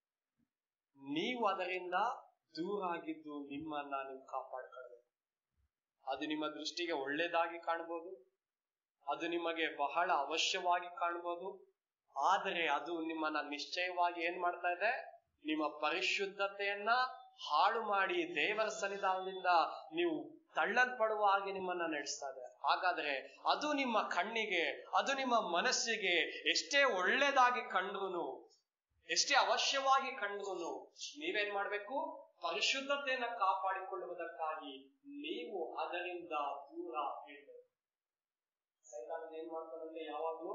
ನೀವು ಅದರಿಂದ ದೂರ ಆಗಿದ್ದು ನಿಮ್ಮನ್ನ ನೀವು ಕಾಪಾಡ್ಕೊಳ್ಬೇಕು ಅದು ನಿಮ್ಮ ದೃಷ್ಟಿಗೆ ಒಳ್ಳೇದಾಗಿ ಕಾಣ್ಬೋದು ಅದು ನಿಮಗೆ ಬಹಳ ಅವಶ್ಯವಾಗಿ ಕಾಣ್ಬೋದು ಆದರೆ ಅದು ನಿಮ್ಮನ್ನ ನಿಶ್ಚಯವಾಗಿ ಏನ್ ಮಾಡ್ತಾ ಇದೆ ನಿಮ್ಮ ಪರಿಶುದ್ಧತೆಯನ್ನ ಹಾಳು ಮಾಡಿ ದೇವರ ಸನ್ನಿಧಾನದಿಂದ ನೀವು ತಳ್ಳಲ್ಪಡುವ ಹಾಗೆ ನಿಮ್ಮನ್ನ ನಡೆಸ್ತಾ ಇದೆ ಹಾಗಾದ್ರೆ ಅದು ನಿಮ್ಮ ಕಣ್ಣಿಗೆ ಅದು ನಿಮ್ಮ ಮನಸ್ಸಿಗೆ ಎಷ್ಟೇ ಒಳ್ಳೇದಾಗಿ ಕಂಡ್ರು ಎಷ್ಟೇ ಅವಶ್ಯವಾಗಿ ಕಂಡ್ರು ನೀವೇನ್ ಮಾಡ್ಬೇಕು ಪರಿಶುದ್ಧತೆಯನ್ನ ಕಾಪಾಡಿಕೊಳ್ಳುವುದಕ್ಕಾಗಿ ನೀವು ಅದರಿಂದ ದೂರ ಇರಬೇಕು ಸೈತಾನ ಏನ್ ಮಾಡ್ತಾನಂದ್ರೆ ಯಾವಾಗ್ಲೂ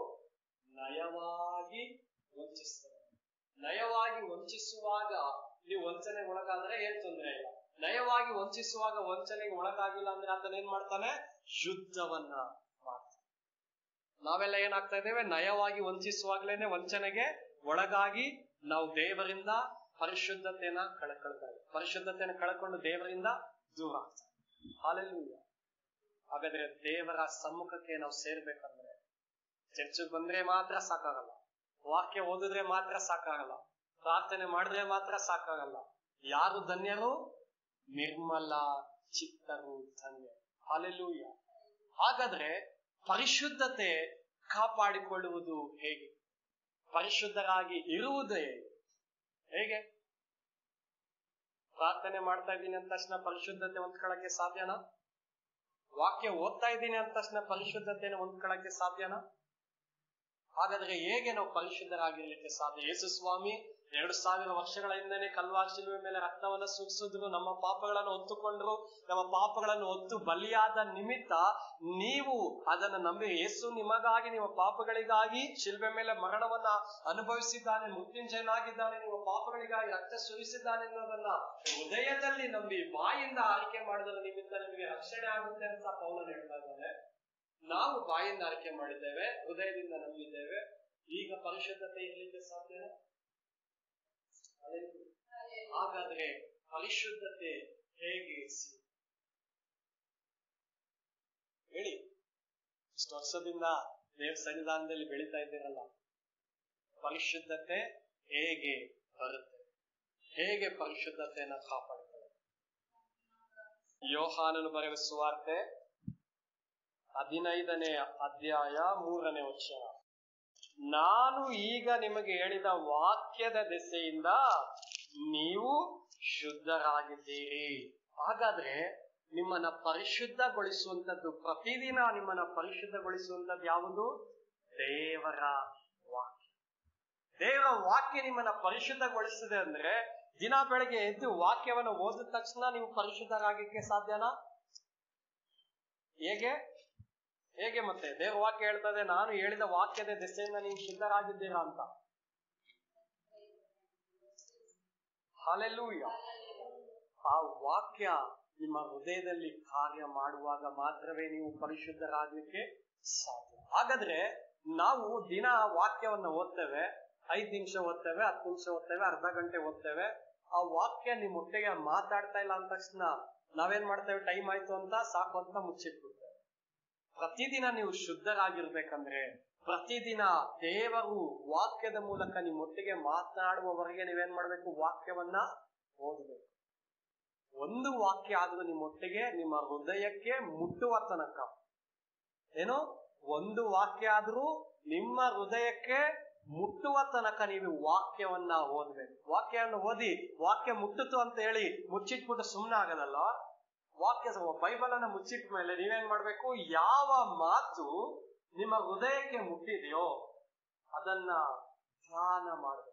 ನಯವಾಗಿ ವಂಚಿಸ್ತಾನೆ ನಯವಾಗಿ ವಂಚಿಸುವಾಗ ನೀವು ವಂಚನೆಗೆ ಒಳಗಾದ್ರೆ ಏನ್ ತೊಂದರೆ ಇಲ್ಲ ನಯವಾಗಿ ವಂಚಿಸುವಾಗ ವಂಚನೆಗೆ ಒಳಗಾಗಿಲ್ಲ ಅಂದ್ರೆ ಆತನ ಏನ್ ಮಾಡ್ತಾನೆ ಶುದ್ಧವನ್ನ ಮಾಡ್ತಾನೆ ನಾವೆಲ್ಲ ಏನಾಗ್ತಾ ಇದ್ದೇವೆ ನಯವಾಗಿ ವಂಚಿಸುವಾಗ್ಲೇನೆ ವಂಚನೆಗೆ ಒಳಗಾಗಿ ನಾವು ದೇವರಿಂದ ಪರಿಶುದ್ಧತೆಯನ್ನ ಕಳ್ಕೊಳ್ತಾ ಇದ್ದೀವಿ ಪರಿಶುದ್ಧತೆಯನ್ನು ಕಳ್ಕೊಂಡು ದೇವರಿಂದ ದೂರ ಆಗ್ತಾ ಹಾಲೆಲ್ಲೂಯ್ಯ ಹಾಗಾದ್ರೆ ದೇವರ ಸಮ್ಮುಖಕ್ಕೆ ನಾವು ಸೇರ್ಬೇಕಂದ್ರೆ ಚರ್ಚಿಗೆ ಬಂದ್ರೆ ಮಾತ್ರ ಸಾಕಾಗಲ್ಲ ವಾಕ್ಯ ಓದಿದ್ರೆ ಮಾತ್ರ ಸಾಕಾಗಲ್ಲ ಪ್ರಾರ್ಥನೆ ಮಾಡಿದ್ರೆ ಮಾತ್ರ ಸಾಕಾಗಲ್ಲ ಯಾರು ಧನ್ಯರು ನಿರ್ಮಲ ಚಿತ್ತರು ಧನ್ಯ ಹಾಲೆಲ್ಲೂಯ್ಯ ಹಾಗಾದ್ರೆ ಪರಿಶುದ್ಧತೆ ಕಾಪಾಡಿಕೊಳ್ಳುವುದು ಹೇಗೆ ಪರಿಶುದ್ಧರಾಗಿ ಇರುವುದು ಹೇಗೆ ಹೇಗೆ ಪ್ರಾರ್ಥನೆ ಮಾಡ್ತಾ ಇದ್ದೀನಿ ಅಂದ ತಕ್ಷಣ ಪರಿಶುದ್ಧತೆ ಹೊಂದ್ಕೊಳ್ಳಕ್ಕೆ ಸಾಧ್ಯನಾ ವಾಕ್ಯ ಓದ್ತಾ ಇದ್ದೀನಿ ಅಂದ ತಕ್ಷಣ ಪರಿಶುದ್ಧತೆಯನ್ನು ಹೊಂದ್ಕೊಳ್ಳಕ್ಕೆ ಸಾಧ್ಯನಾ ಹಾಗಾದ್ರೆ ಹೇಗೆ ನಾವು ಪರಿಶುದ್ಧರಾಗಿರ್ಲಿಕ್ಕೆ ಸಾಧ್ಯ ಯೇಸು ಸ್ವಾಮಿ ಎರಡು ಸಾವಿರ ವರ್ಷಗಳ ಹಿಂದೆನೆ ಕಲ್ವಾರ್ ಶಿಲುವೆ ಮೇಲೆ ರಕ್ತವನ್ನ ಸುರಿಸಿದ್ರು ನಮ್ಮ ಪಾಪಗಳನ್ನು ಹೊತ್ತುಕೊಂಡ್ರು ನಮ್ಮ ಪಾಪಗಳನ್ನು ಹೊತ್ತು ಬಲಿಯಾದ ನಿಮಿತ್ತ ನೀವು ಅದನ್ನ ನಂಬಿ ಯೇಸು ನಿಮಗಾಗಿ ನಿಮ್ಮ ಪಾಪಗಳಿಗಾಗಿ ಶಿಲ್ಬೆ ಮೇಲೆ ಮರಣವನ್ನ ಅನುಭವಿಸಿದ್ದಾನೆ ಮೃತ್ಯುಂಜಯನಾಗಿದ್ದಾನೆ ನಿಮ್ಮ ಪಾಪಗಳಿಗಾಗಿ ರಕ್ತ ಸುರಿಸಿದ್ದಾನೆ ಅನ್ನೋದನ್ನ ಹೃದಯದಲ್ಲಿ ನಂಬಿ ಬಾಯಿಂದ ಆರೈಕೆ ಮಾಡಿದ ನಿಮಿತ್ತ ನಿಮಗೆ ರಕ್ಷಣೆ ಆಗುತ್ತೆ ಅಂತ ಪೌಲನ್ ಹೇಳ್ತಾ ಇದ್ದಾನೆ ನಾವು ಬಾಯಿಂದ ಆರೈಕೆ ಮಾಡಿದ್ದೇವೆ ಹೃದಯದಿಂದ ನಂಬಿದ್ದೇವೆ ಈಗ ಪರಿಶುದ್ಧತೆ ಇರಲಿಕ್ಕೆ ಸಾಧ್ಯ ಹಾಗಾದ್ರೆ ಪರಿಶುದ್ಧತೆ ಹೇಗೆ ಸಿ- ಹೇಳಿ ಇಷ್ಟು ವರ್ಷದಿಂದ ದೇವ ಸನ್ನಿಧಾನದಲ್ಲಿ ಬೆಳೀತಾ ಇದ್ದೀರಲ್ಲ ಪರಿಶುದ್ಧತೆ ಹೇಗೆ ಬರುತ್ತೆ ಹೇಗೆ ಪರಿಶುದ್ಧತೆಯನ್ನ ಕಾಪಾಡಿಕೊಳ್ಳೋದು ಯೋಹಾನನು ಬರೆಯುವ ಸುವಾರ್ತೆ ಹದಿನೈದನೇ ಅಧ್ಯಾಯ ಮೂರನೇ ವಚನ ನಾನು ಈಗ ನಿಮಗೆ ಹೇಳಿದ ವಾಕ್ಯದ ದೆಸೆಯಿಂದ ನೀವು ಶುದ್ಧರಾಗಿದ್ದೀರಿ ಹಾಗಾದ್ರೆ ನಿಮ್ಮನ್ನ ಪರಿಶುದ್ಧಗೊಳಿಸುವಂತದ್ದು ಪ್ರತಿದಿನ ನಿಮ್ಮನ್ನ ಪರಿಶುದ್ಧಗೊಳಿಸುವಂತದ್ದು ಯಾವುದು ದೇವರ ವಾಕ್ಯ ದೇವರ ವಾಕ್ಯ ನಿಮ್ಮನ್ನ ಪರಿಶುದ್ಧಗೊಳಿಸಿದೆ ಅಂದ್ರೆ ದಿನ ಬೆಳಗ್ಗೆ ಎದ್ದು ವಾಕ್ಯವನ್ನು ಓದಿದ ತಕ್ಷಣ ನೀವು ಪರಿಶುದ್ಧರಾಗಕ್ಕೆ ಸಾಧ್ಯನಾ ಹೇಗೆ ಹೇಗೆ ಮತ್ತೆ ದೇವ ವಾಕ್ಯ ಹೇಳ್ತದೆ ನಾನು ಹೇಳಿದ ವಾಕ್ಯದ ದೆಸೆಯಿಂದ ನೀವು ಶುದ್ಧರಾಗಿದ್ದೀರಾ ಅಂತ ಹಾಲೆಲ್ಲೂಯ್ಯ ಆ ವಾಕ್ಯ ನಿಮ್ಮ ಹೃದಯದಲ್ಲಿ ಕಾರ್ಯ ಮಾಡುವಾಗ ಮಾತ್ರವೇ ನೀವು ಪರಿಶುದ್ಧರಾಗಲಿಕ್ಕೆ ಸಾಧ್ಯ ಹಾಗಾದ್ರೆ ನಾವು ದಿನ ವಾಕ್ಯವನ್ನ ಓದ್ತೇವೆ ಐದ್ ನಿಮಿಷ ಓದ್ತೇವೆ ಹತ್ತು ನಿಮಿಷ ಓದ್ತೇವೆ ಅರ್ಧ ಗಂಟೆ ಓದ್ತೇವೆ ಆ ವಾಕ್ಯ ನಿಮ್ ಒಟ್ಟಿಗೆ ಮಾತಾಡ್ತಾ ಇಲ್ಲ ಅಂದ ತಕ್ಷಣ ನಾವೇನ್ ಮಾಡ್ತೇವೆ ಟೈಮ್ ಆಯ್ತು ಅಂತ ಸಾಕು ಅಂತ ಮುಚ್ಚಿಟ್ಬಿಡ್ತೇವೆ ಪ್ರತಿದಿನ ನೀವು ಶುದ್ಧರಾಗಿರ್ಬೇಕಂದ್ರೆ ಪ್ರತಿದಿನ ದೇವರು ವಾಕ್ಯದ ಮೂಲಕ ನಿಮ್ಮೊಟ್ಟಿಗೆ ಮಾತನಾಡುವವರೆಗೆ ನೀವೇನ್ ಮಾಡ್ಬೇಕು ವಾಕ್ಯವನ್ನ ಓದಬೇಕು ಒಂದು ವಾಕ್ಯ ಆದ್ರೂ ನಿಮ್ಮೊಟ್ಟಿಗೆ ನಿಮ್ಮ ಹೃದಯಕ್ಕೆ ಮುಟ್ಟುವ ತನಕ ಏನು ಒಂದು ವಾಕ್ಯ ಆದ್ರೂ ನಿಮ್ಮ ಹೃದಯಕ್ಕೆ ಮುಟ್ಟುವ ತನಕ ನೀವು ವಾಕ್ಯವನ್ನ ಓದ್ಬೇಕು ವಾಕ್ಯವನ್ನು ಓದಿ ವಾಕ್ಯ ಮುಟ್ಟಿತು ಅಂತ ಹೇಳಿ ಮುಚ್ಚಿಟ್ಬಿಟ್ಟು ಸುಮ್ಮನೆ ಆಗದಲ್ಲ ವಾಕ್ಯ ಬೈಬಲ್ ಅನ್ನ ಮುಚ್ಚಿಟ್ಟ ಮೇಲೆ ನೀವೇನ್ ಮಾಡ್ಬೇಕು ಯಾವ ಮಾತು ನಿಮ್ಮ ಹೃದಯಕ್ಕೆ ಮುಟ್ಟಿದೆಯೋ ಅದನ್ನ ಧ್ಯಾನ ಮಾಡಬೇಕು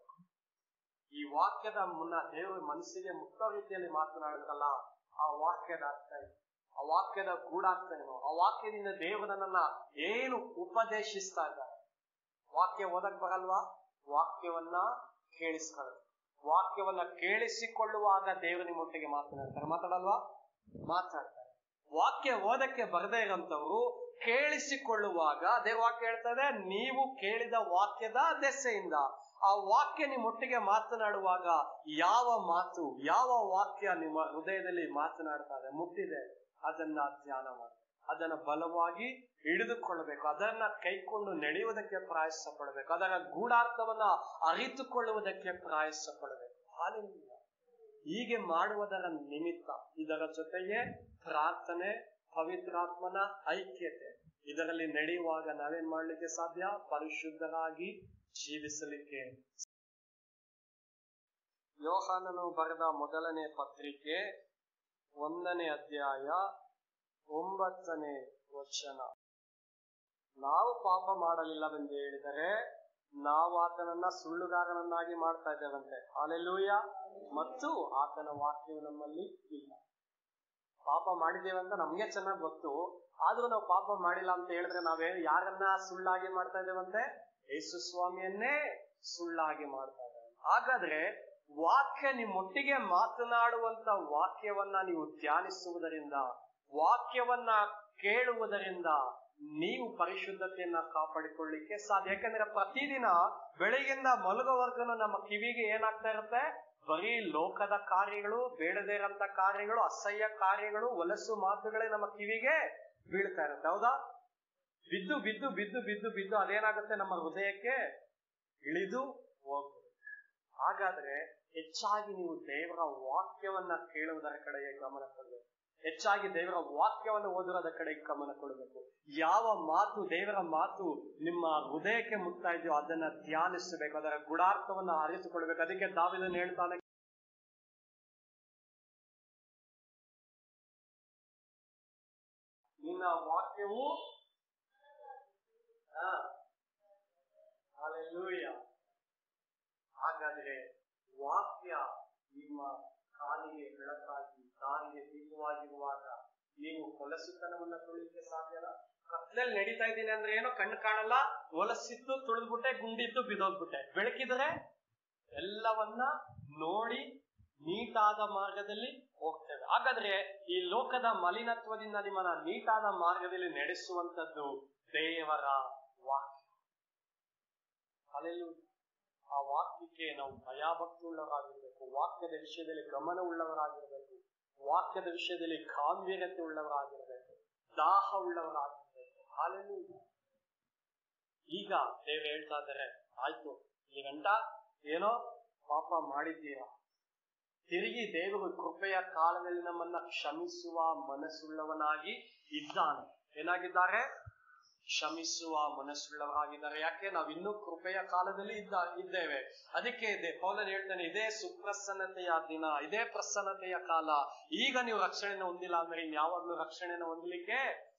ಈ ವಾಕ್ಯದ ಮುನ್ನ ದೇವರ ಮನಸ್ಸಿಗೆ ಮುಟ್ಟೋ ರೀತಿಯಲ್ಲಿ ಮಾತನಾಡಿದ್ರಲ್ಲ ಆ ವಾಕ್ಯದ ಅರ್ಥ ಏನು ಆ ವಾಕ್ಯದ ಗೂಢಾರ್ಥ ಏನು ಆ ವಾಕ್ಯದಿಂದ ದೇವರನ್ನ ಏನು ಉಪದೇಶಿಸ್ತಾ ಇದ್ದಾರೆ ವಾಕ್ಯ ಓದಕ್ ಬರಲ್ವಾ ವಾಕ್ಯವನ್ನ ಕೇಳಿಸ್ಕೊಳ್ಳಿ ವಾಕ್ಯವನ್ನ ಕೇಳಿಸಿಕೊಳ್ಳುವಾಗ ದೇವರು ನಿಮ್ಮೊಟ್ಟಿಗೆ ಮಾತನಾಡ್ತಾರೆ ಮಾತಾಡಲ್ವಾ ಮಾತಾಡ್ತಾರೆ ವಾಕ್ಯ ಓದಕ್ಕೆ ಬರದೇ ಇರೋಂಥವ್ರು ಕೇಳಿಸಿಕೊಳ್ಳುವಾಗ ಅದೇ ವಾಕ್ಯ ಹೇಳ್ತದೆ ನೀವು ಕೇಳಿದ ವಾಕ್ಯದ ದೆಸೆಯಿಂದ ಆ ವಾಕ್ಯ ನಿಮ್ಮೊಟ್ಟಿಗೆ ಮಾತನಾಡುವಾಗ ಯಾವ ಮಾತು ಯಾವ ವಾಕ್ಯ ನಿಮ್ಮ ಹೃದಯದಲ್ಲಿ ಮಾತನಾಡ್ತಾ ಇದೆ ಮುಟ್ಟಿದೆ ಅದನ್ನ ಧ್ಯಾನ ಮಾಡಿ ಅದನ್ನ ಬಲವಾಗಿ ಹಿಡಿದುಕೊಳ್ಳಬೇಕು ಅದನ್ನ ಕೈಕೊಂಡು ನಡೆಯುವುದಕ್ಕೆ ಪ್ರಯಾಸ ಪಡಬೇಕು ಅದರ ಗೂಢಾರ್ಥವನ್ನ ಅರಿತುಕೊಳ್ಳುವುದಕ್ಕೆ ಪ್ರಯಾಸ ಪಡಬೇಕು ಹಾಲೆಲೂಯ ಹೀಗೆ ಮಾಡುವುದರ ನಿಮಿತ್ತ ಇದರ ಜೊತೆಗೆ ಪ್ರಾರ್ಥನೆ ಪವಿತ್ರಾತ್ಮನ ಐಕ್ಯತೆ ಇದರಲ್ಲಿ ನಡೆಯುವಾಗ ನಾವೇನ್ ಮಾಡ್ಲಿಕ್ಕೆ ಸಾಧ್ಯ ಪರಿಶುದ್ಧರಾಗಿ ಜೀವಿಸಲಿಕ್ಕೆ ಯೋಹಾನನು ಬರೆದ ಮೊದಲನೇ ಪತ್ರಿಕೆ ಒಂದನೇ ಅಧ್ಯಾಯ ಒಂಬತ್ತನೇ ವಚನ ನಾವು ಪಾಪ ಮಾಡಲಿಲ್ಲವೆಂದು ಹೇಳಿದರೆ ನಾವು ಆತನನ್ನ ಸುಳ್ಳುಗಾರನನ್ನಾಗಿ ಮಾಡ್ತಾ ಇದ್ದೇವಂತೆ ಅಲೆಲೂಯ ಮತ್ತು ಆತನ ವಾಕ್ಯವು ನಮ್ಮಲ್ಲಿ ಇಲ್ಲ ಪಾಪ ಮಾಡಿದ್ದೇವೆ ಅಂತ ನಮ್ಗೆ ಚೆನ್ನಾಗಿ ಗೊತ್ತು ಆದ್ರೂ ನಾವು ಪಾಪ ಮಾಡಿಲ್ಲ ಅಂತ ಹೇಳಿದ್ರೆ ನಾವೇ ಯಾರನ್ನ ಸುಳ್ಳಾಗಿ ಮಾಡ್ತಾ ಇದ್ದೇವಂತೆ ಯೇಸು ಸ್ವಾಮಿಯನ್ನೇ ಸುಳ್ಳಾಗಿ ಮಾಡ್ತಾ ಇದ್ದೇವೆ ಹಾಗಾದ್ರೆ ವಾಕ್ಯ ನಿಮ್ಮೊಟ್ಟಿಗೆ ಮಾತನಾಡುವಂತ ವಾಕ್ಯವನ್ನ ನೀವು ಧ್ಯಾನಿಸುವುದರಿಂದ ವಾಕ್ಯವನ್ನ ಕೇಳುವುದರಿಂದ ನೀವು ಪರಿಶುದ್ಧತೆಯನ್ನ ಕಾಪಾಡಿಕೊಳ್ಳಿಕ್ಕೆ ಸಾಧ್ಯ ಯಾಕಂದ್ರೆ ಪ್ರತಿದಿನ ಬೆಳಗಿಂದ ಮಲಗುವವರೆಗೂ ನಮ್ಮ ಕಿವಿಗೆ ಏನಾಗ್ತಾ ಇರುತ್ತೆ ಬರೀ ಲೋಕದ ಕಾರ್ಯಗಳು ಬೇಡದೇ ಇರಂತ ಕಾರ್ಯಗಳು ಅಸಹ್ಯ ಕಾರ್ಯಗಳು ಹೊಲಸು ಮಾತುಗಳೇ ನಮ್ಮ ಕಿವಿಗೆ ಬೀಳ್ತಾ ಇರುತ್ತೆ ಹೌದಾ ಬಿದ್ದು ಬಿದ್ದು ಬಿದ್ದು ಬಿದ್ದು ಬಿದ್ದು ಅದೇನಾಗುತ್ತೆ ನಮ್ಮ ಹೃದಯಕ್ಕೆ ಇಳಿದು ಹೋಗ್ತದೆ ಹಾಗಾದ್ರೆ ಹೆಚ್ಚಾಗಿ ನೀವು ದೇವರ ವಾಕ್ಯವನ್ನ ಕೇಳುವುದರ ಕಡೆಗೆ ಗಮನ ಕೊಡಬೇಕು ಹೆಚ್ಚಾಗಿ ದೇವರ ವಾಕ್ಯವನ್ನು ಓದುವುದರ ಕಡೆಗೆ ಗಮನ ಕೊಡಬೇಕು ಯಾವ ಮಾತು ದೇವರ ಮಾತು ನಿಮ್ಮ ಹೃದಯಕ್ಕೆ ಮುಟ್ತಾ ಇದೆಯೋ ಅದನ್ನ ಧ್ಯಾನಿಸಬೇಕು ಅದರ ಗುಡಾರ್ಥವನ್ನ ಅರಿತುಕೊಳ್ಬೇಕು ಅದಕ್ಕೆ ದಾವಿದನ್ ಹೇಳ್ತಾನೆ ನಿನ್ನ ವಾಕ್ಯವು ಅಲ್ಲೆಲ್ಲೂಯ್ಯ ಹಾಗಾದ್ರೆ ವಾಕ್ಯ ನಿಮ್ಮ ಕಾಲಿಗೆ ಬೆಳಕಾಗಿ ದಾರಿಗೆ ದೀಪವಾಗಿರುವಾಗ ನೀವು ಹೊಲಸುತನವನ್ನ ತುಳಿಲಿಕ್ಕೆ ಸಾಧ್ಯನ ಕತ್ಲಲ್ಲಿ ನಡೀತಾ ಇದ್ದೀನಿ ಅಂದ್ರೆ ಏನೋ ಕಣ್ಣು ಕಾಣಲ್ಲ ಹೊಲಸಿತ್ತು ತುಳಿದ್ಬಿಟ್ಟೆ ಗುಂಡಿತ್ತು ಬಿದೋಗ್ಬಿಟ್ಟೆ ಬೆಳಕಿದ್ರೆ ಎಲ್ಲವನ್ನ ನೋಡಿ ನೀಟಾದ ಮಾರ್ಗದಲ್ಲಿ ಹೋಗ್ತೇವೆ ಹಾಗಾದ್ರೆ ಈ ಲೋಕದ ಮಲಿನತ್ವದಿಂದ ನಿಮ್ಮನ್ನ ನೀಟಾದ ಮಾರ್ಗದಲ್ಲಿ ನಡೆಸುವಂತದ್ದು ದೇವರ ವಾಕ್ಯ ಅಲ್ಲೆಲ್ಲೂ ಆ ವಾಕ್ಯಕ್ಕೆ ನಾವು ಭಯಭಕ್ತಿ ಉಳ್ಳವರಾಗಿರ್ಬೇಕು ವಾಕ್ಯದ ವಿಷಯದಲ್ಲಿ ಗಮನ ಉಳ್ಳವರಾಗಿರ್ಬೇಕು ವಾಕ್ಯದ ವಿಷಯದಲ್ಲಿ ಗಾಂಭೀರ್ಯತೆ ಉಳ್ಳವರಾಗಿರ್ಬೇಕು ದಾಹ ಉಳ್ಳವರಾಗಿರ್ಬೇಕು ಹಾಲೆಲ್ಲೂ ಈಗ ದೇವ್ರು ಹೇಳ್ತಾ ಇದ್ದಾರೆ ಆಯ್ತು ಈ ಗಂಟ ಏನೋ ಪಾಪ ಮಾಡಿದ್ದೀರಾ ತಿರುಗಿ ದೇವರು ಕೃಪೆಯ ಕಾಲದಲ್ಲಿ ನಮ್ಮನ್ನ ಕ್ಷಮಿಸುವ ಮನಸ್ಸುಳ್ಳವನಾಗಿ ಇದ್ದಾನೆ ಏನಾಗಿದ್ದಾರೆ ಕ್ಷಮಿಸುವ ಮನಸ್ಸುಳ್ಳವರಾಗಿದ್ದಾರೆ ಯಾಕೆ ನಾವು ಇನ್ನೂ ಕೃಪೆಯ ಕಾಲದಲ್ಲಿ ಇದ್ದ ಇದ್ದೇವೆ ಅದಕ್ಕೆ ಇದೆ ಪೌಲನ್ ಹೇಳ್ತಾನೆ ಇದೇ ಸುಪ್ರಸನ್ನತೆಯ ದಿನ ಇದೇ ಪ್ರಸನ್ನತೆಯ ಕಾಲ ಈಗ ನೀವು ರಕ್ಷಣೆನ ಹೊಂದಿಲ್ಲ ಅಂದ್ರೆ ಇನ್ ಯಾವಾಗ್ಲೂ ರಕ್ಷಣೆನ ಹೊಂದಲಿಕ್ಕೆ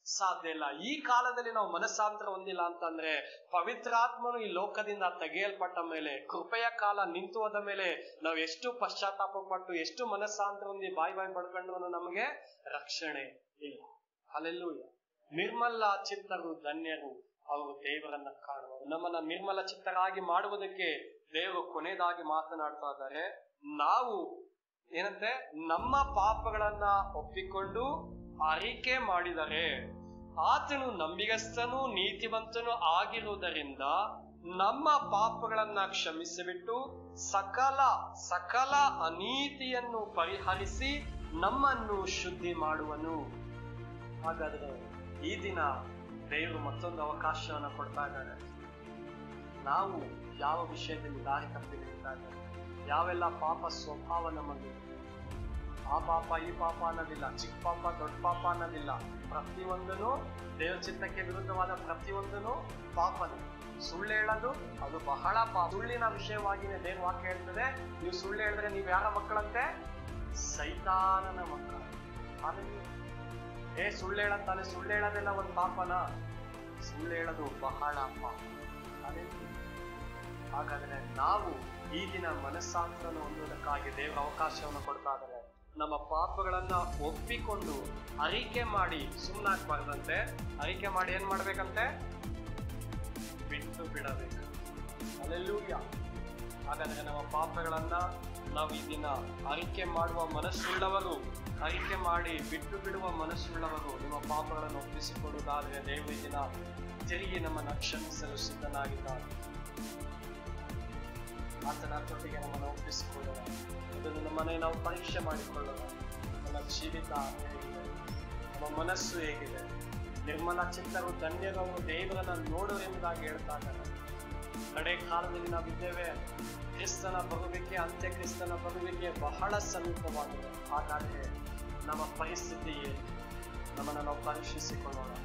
ಸಾಧ್ಯ ಇಲ್ಲ ಈ ಕಾಲದಲ್ಲಿ ನಾವು ಮನಸ್ಸಾಂತರ ಹೊಂದಿಲ್ಲ ಅಂತಂದ್ರೆ ಪವಿತ್ರಾತ್ಮನು ಈ ಲೋಕದಿಂದ ತೆಗೆಯಲ್ಪಟ್ಟ ಮೇಲೆ ಕೃಪೆಯ ಕಾಲ ನಿಂತು ಹೋದ ಮೇಲೆ ನಾವು ಎಷ್ಟು ಪಶ್ಚಾತ್ತಾಪ ಪಟ್ಟು ಎಷ್ಟು ಮನಸ್ಸಾಂತರ ಹೊಂದಿ ಬಾಯಿ ಬಾಯಿ ಪಡ್ಕೊಂಡ್ರು ನಮಗೆ ರಕ್ಷಣೆ ಇಲ್ಲ ಅಲ್ಲೆಲ್ಲೂಯ್ಯ ನಿರ್ಮಲ ಚಿತ್ತರು ಧನ್ಯರು ಅವರು ದೇವರನ್ನ ಕಾಣುವರು ನಮ್ಮನ್ನ ನಿರ್ಮಲ ಚಿತ್ತರಾಗಿ ಮಾಡುವುದಕ್ಕೆ ದೇವರು ಕೊನೆಯದಾಗಿ ಮಾತನಾಡ್ತಾ ಇದ್ದಾರೆ ನಾವು ಏನಂತೆ ನಮ್ಮ ಪಾಪಗಳನ್ನ ಒಪ್ಪಿಕೊಂಡು ಅರಿಕೆ ಮಾಡಿದರೆ ಆತನು ನಂಬಿಗಸ್ತನೂ ನೀತಿವಂತನೂ ಆಗಿರುವುದರಿಂದ ನಮ್ಮ ಪಾಪಗಳನ್ನ ಕ್ಷಮಿಸಿಬಿಟ್ಟು ಸಕಲ ಸಕಲ ಅನೀತಿಯನ್ನು ಪರಿಹರಿಸಿ ನಮ್ಮನ್ನು ಶುದ್ಧಿ ಮಾಡುವನು ಹಾಗಾದ್ರೆ ಈ ದಿನ ದೇವರು ಮತ್ತೊಂದು ಅವಕಾಶವನ್ನ ಕೊಡ್ತಾ ಇದ್ದಾರೆ ನಾವು ಯಾವ ವಿಷಯದಲ್ಲಿ ದಾರಿ ತಪ್ಪಿದ್ದಾರೆ ಯಾವೆಲ್ಲ ಪಾಪ ಸ್ವಭಾವ ನಮಗೆ ಆ ಪಾಪ ಈ ಪಾಪ ಅನ್ನೋದಿಲ್ಲ ಚಿಕ್ಕ ಪಾಪ ದೊಡ್ಡ ಪಾಪ ಅನ್ನೋದಿಲ್ಲ ಪ್ರತಿಯೊಂದನು ದೇವ್ರ ಚಿತ್ತಕ್ಕೆ ವಿರುದ್ಧವಾದ ಪ್ರತಿಯೊಂದನು ಪಾಪನೇ ಸುಳ್ಳು ಹೇಳೋದು ಅದು ಬಹಳ ಪಾಪ ಸುಳ್ಳಿನ ವಿಷಯವಾಗಿನೇ ದೇವ್ರ ವಾಕ್ಯ ಹೇಳ್ತದೆ ನೀವು ಸುಳ್ಳು ಹೇಳಿದ್ರೆ ನೀವು ಯಾರ ಮಕ್ಕಳಂತೆ ಸೈತಾನನ ಮಕ್ಕಳು ಆಮೇಲೆ ಏ ಸುಳ್ಳು ಹೇಳಂತಾನೆ ಸುಳ್ಳು ಹೇಳೋದೆಲ್ಲ ಒಂದು ಪಾಪನ ಸುಳ್ಳು ಹೇಳೋದು ಬಹಳ ಪಾಪ ಅದೇ ಹಾಗಾದ್ರೆ ನಾವು ಈ ದಿನ ಮನಸ್ಸಾಂತರನ ಹೊಂದುವುದಕ್ಕಾಗಿ ದೇವರ ಅವಕಾಶವನ್ನು ಕೊಡ್ತಾ ಇದ್ದಾರೆ ನಮ್ಮ ಪಾಪಗಳನ್ನ ಒಪ್ಪಿಕೊಂಡು ಅರಿಕೆ ಮಾಡಿ ಸುಮ್ಮನಾಗ್ಬಾರ್ದಂತೆ ಅರಿಕೆ ಮಾಡಿ ಏನ್ ಮಾಡ್ಬೇಕಂತೆ ಬಿಟ್ಟು ಬಿಡಬೇಕು ಅಲ್ಲೆಲ್ಲೂಯ್ಯ ಹಾಗಾದ್ರೆ ನಮ್ಮ ಪಾಪಗಳನ್ನ ನಾವು ಈ ದಿನ ಅರಿಕೆ ಮಾಡುವ ಮನಸ್ಸುಳ್ಳವರು ಅರಿಕೆ ಮಾಡಿ ಬಿಟ್ಟು ಬಿಡುವ ಮನಸ್ಸುಳ್ಳವರು ನಿಮ್ಮ ಪಾಪಗಳನ್ನು ಒಪ್ಪಿಸಿಕೊಡುವುದಾದ್ರೆ ದೇವರು ಈ ದಿನ ತಿರುಗಿ ನಮ್ಮನ್ನು ಕ್ಷಮಿಸಲು ಸಿದ್ಧನಾಗಿದ್ದಾನೆ ಆತನ ತೊಟ್ಟಿಗೆ ನಮ್ಮನ್ನು ಒಪ್ಪಿಸಿಕೊಳ್ಳೋಣ ಅದನ್ನು ನಮ್ಮನೆ ನಾವು ಪರೀಕ್ಷೆ ಮಾಡಿಕೊಳ್ಳೋಣ ನಮ್ಮ ಜೀವಿತ ಹೇಗಿದೆ ನಮ್ಮ ಮನಸ್ಸು ಹೇಗಿದೆ ನಿರ್ಮಲ ಚಿತ್ತರು ಧನ್ಯರವರು ದೇವರನ್ನ ನೋಡು ಎಂಬುದಾಗಿ ಹೇಳ್ತಾ ಇದ್ದಾರೆ ಕಡೆ ಕಾಲದಲ್ಲಿ ನಾವಿದ್ದೇವೆ ಕ್ರಿಸ್ತನ ಬರುವಿಕೆ ಅಂತ್ಯ ಕ್ರಿಸ್ತನ ಬರುವಿಕೆ ಬಹಳ ಸಮೀಪವಾಗಿದೆ ಹಾಗಾದ್ರೆ ನಮ್ಮ ಪರಿಸ್ಥಿತಿ ಏನು ನಮ್ಮನ್ನು ನಾವು ಪರೀಕ್ಷಿಸಿಕೊಳ್ಳೋಣ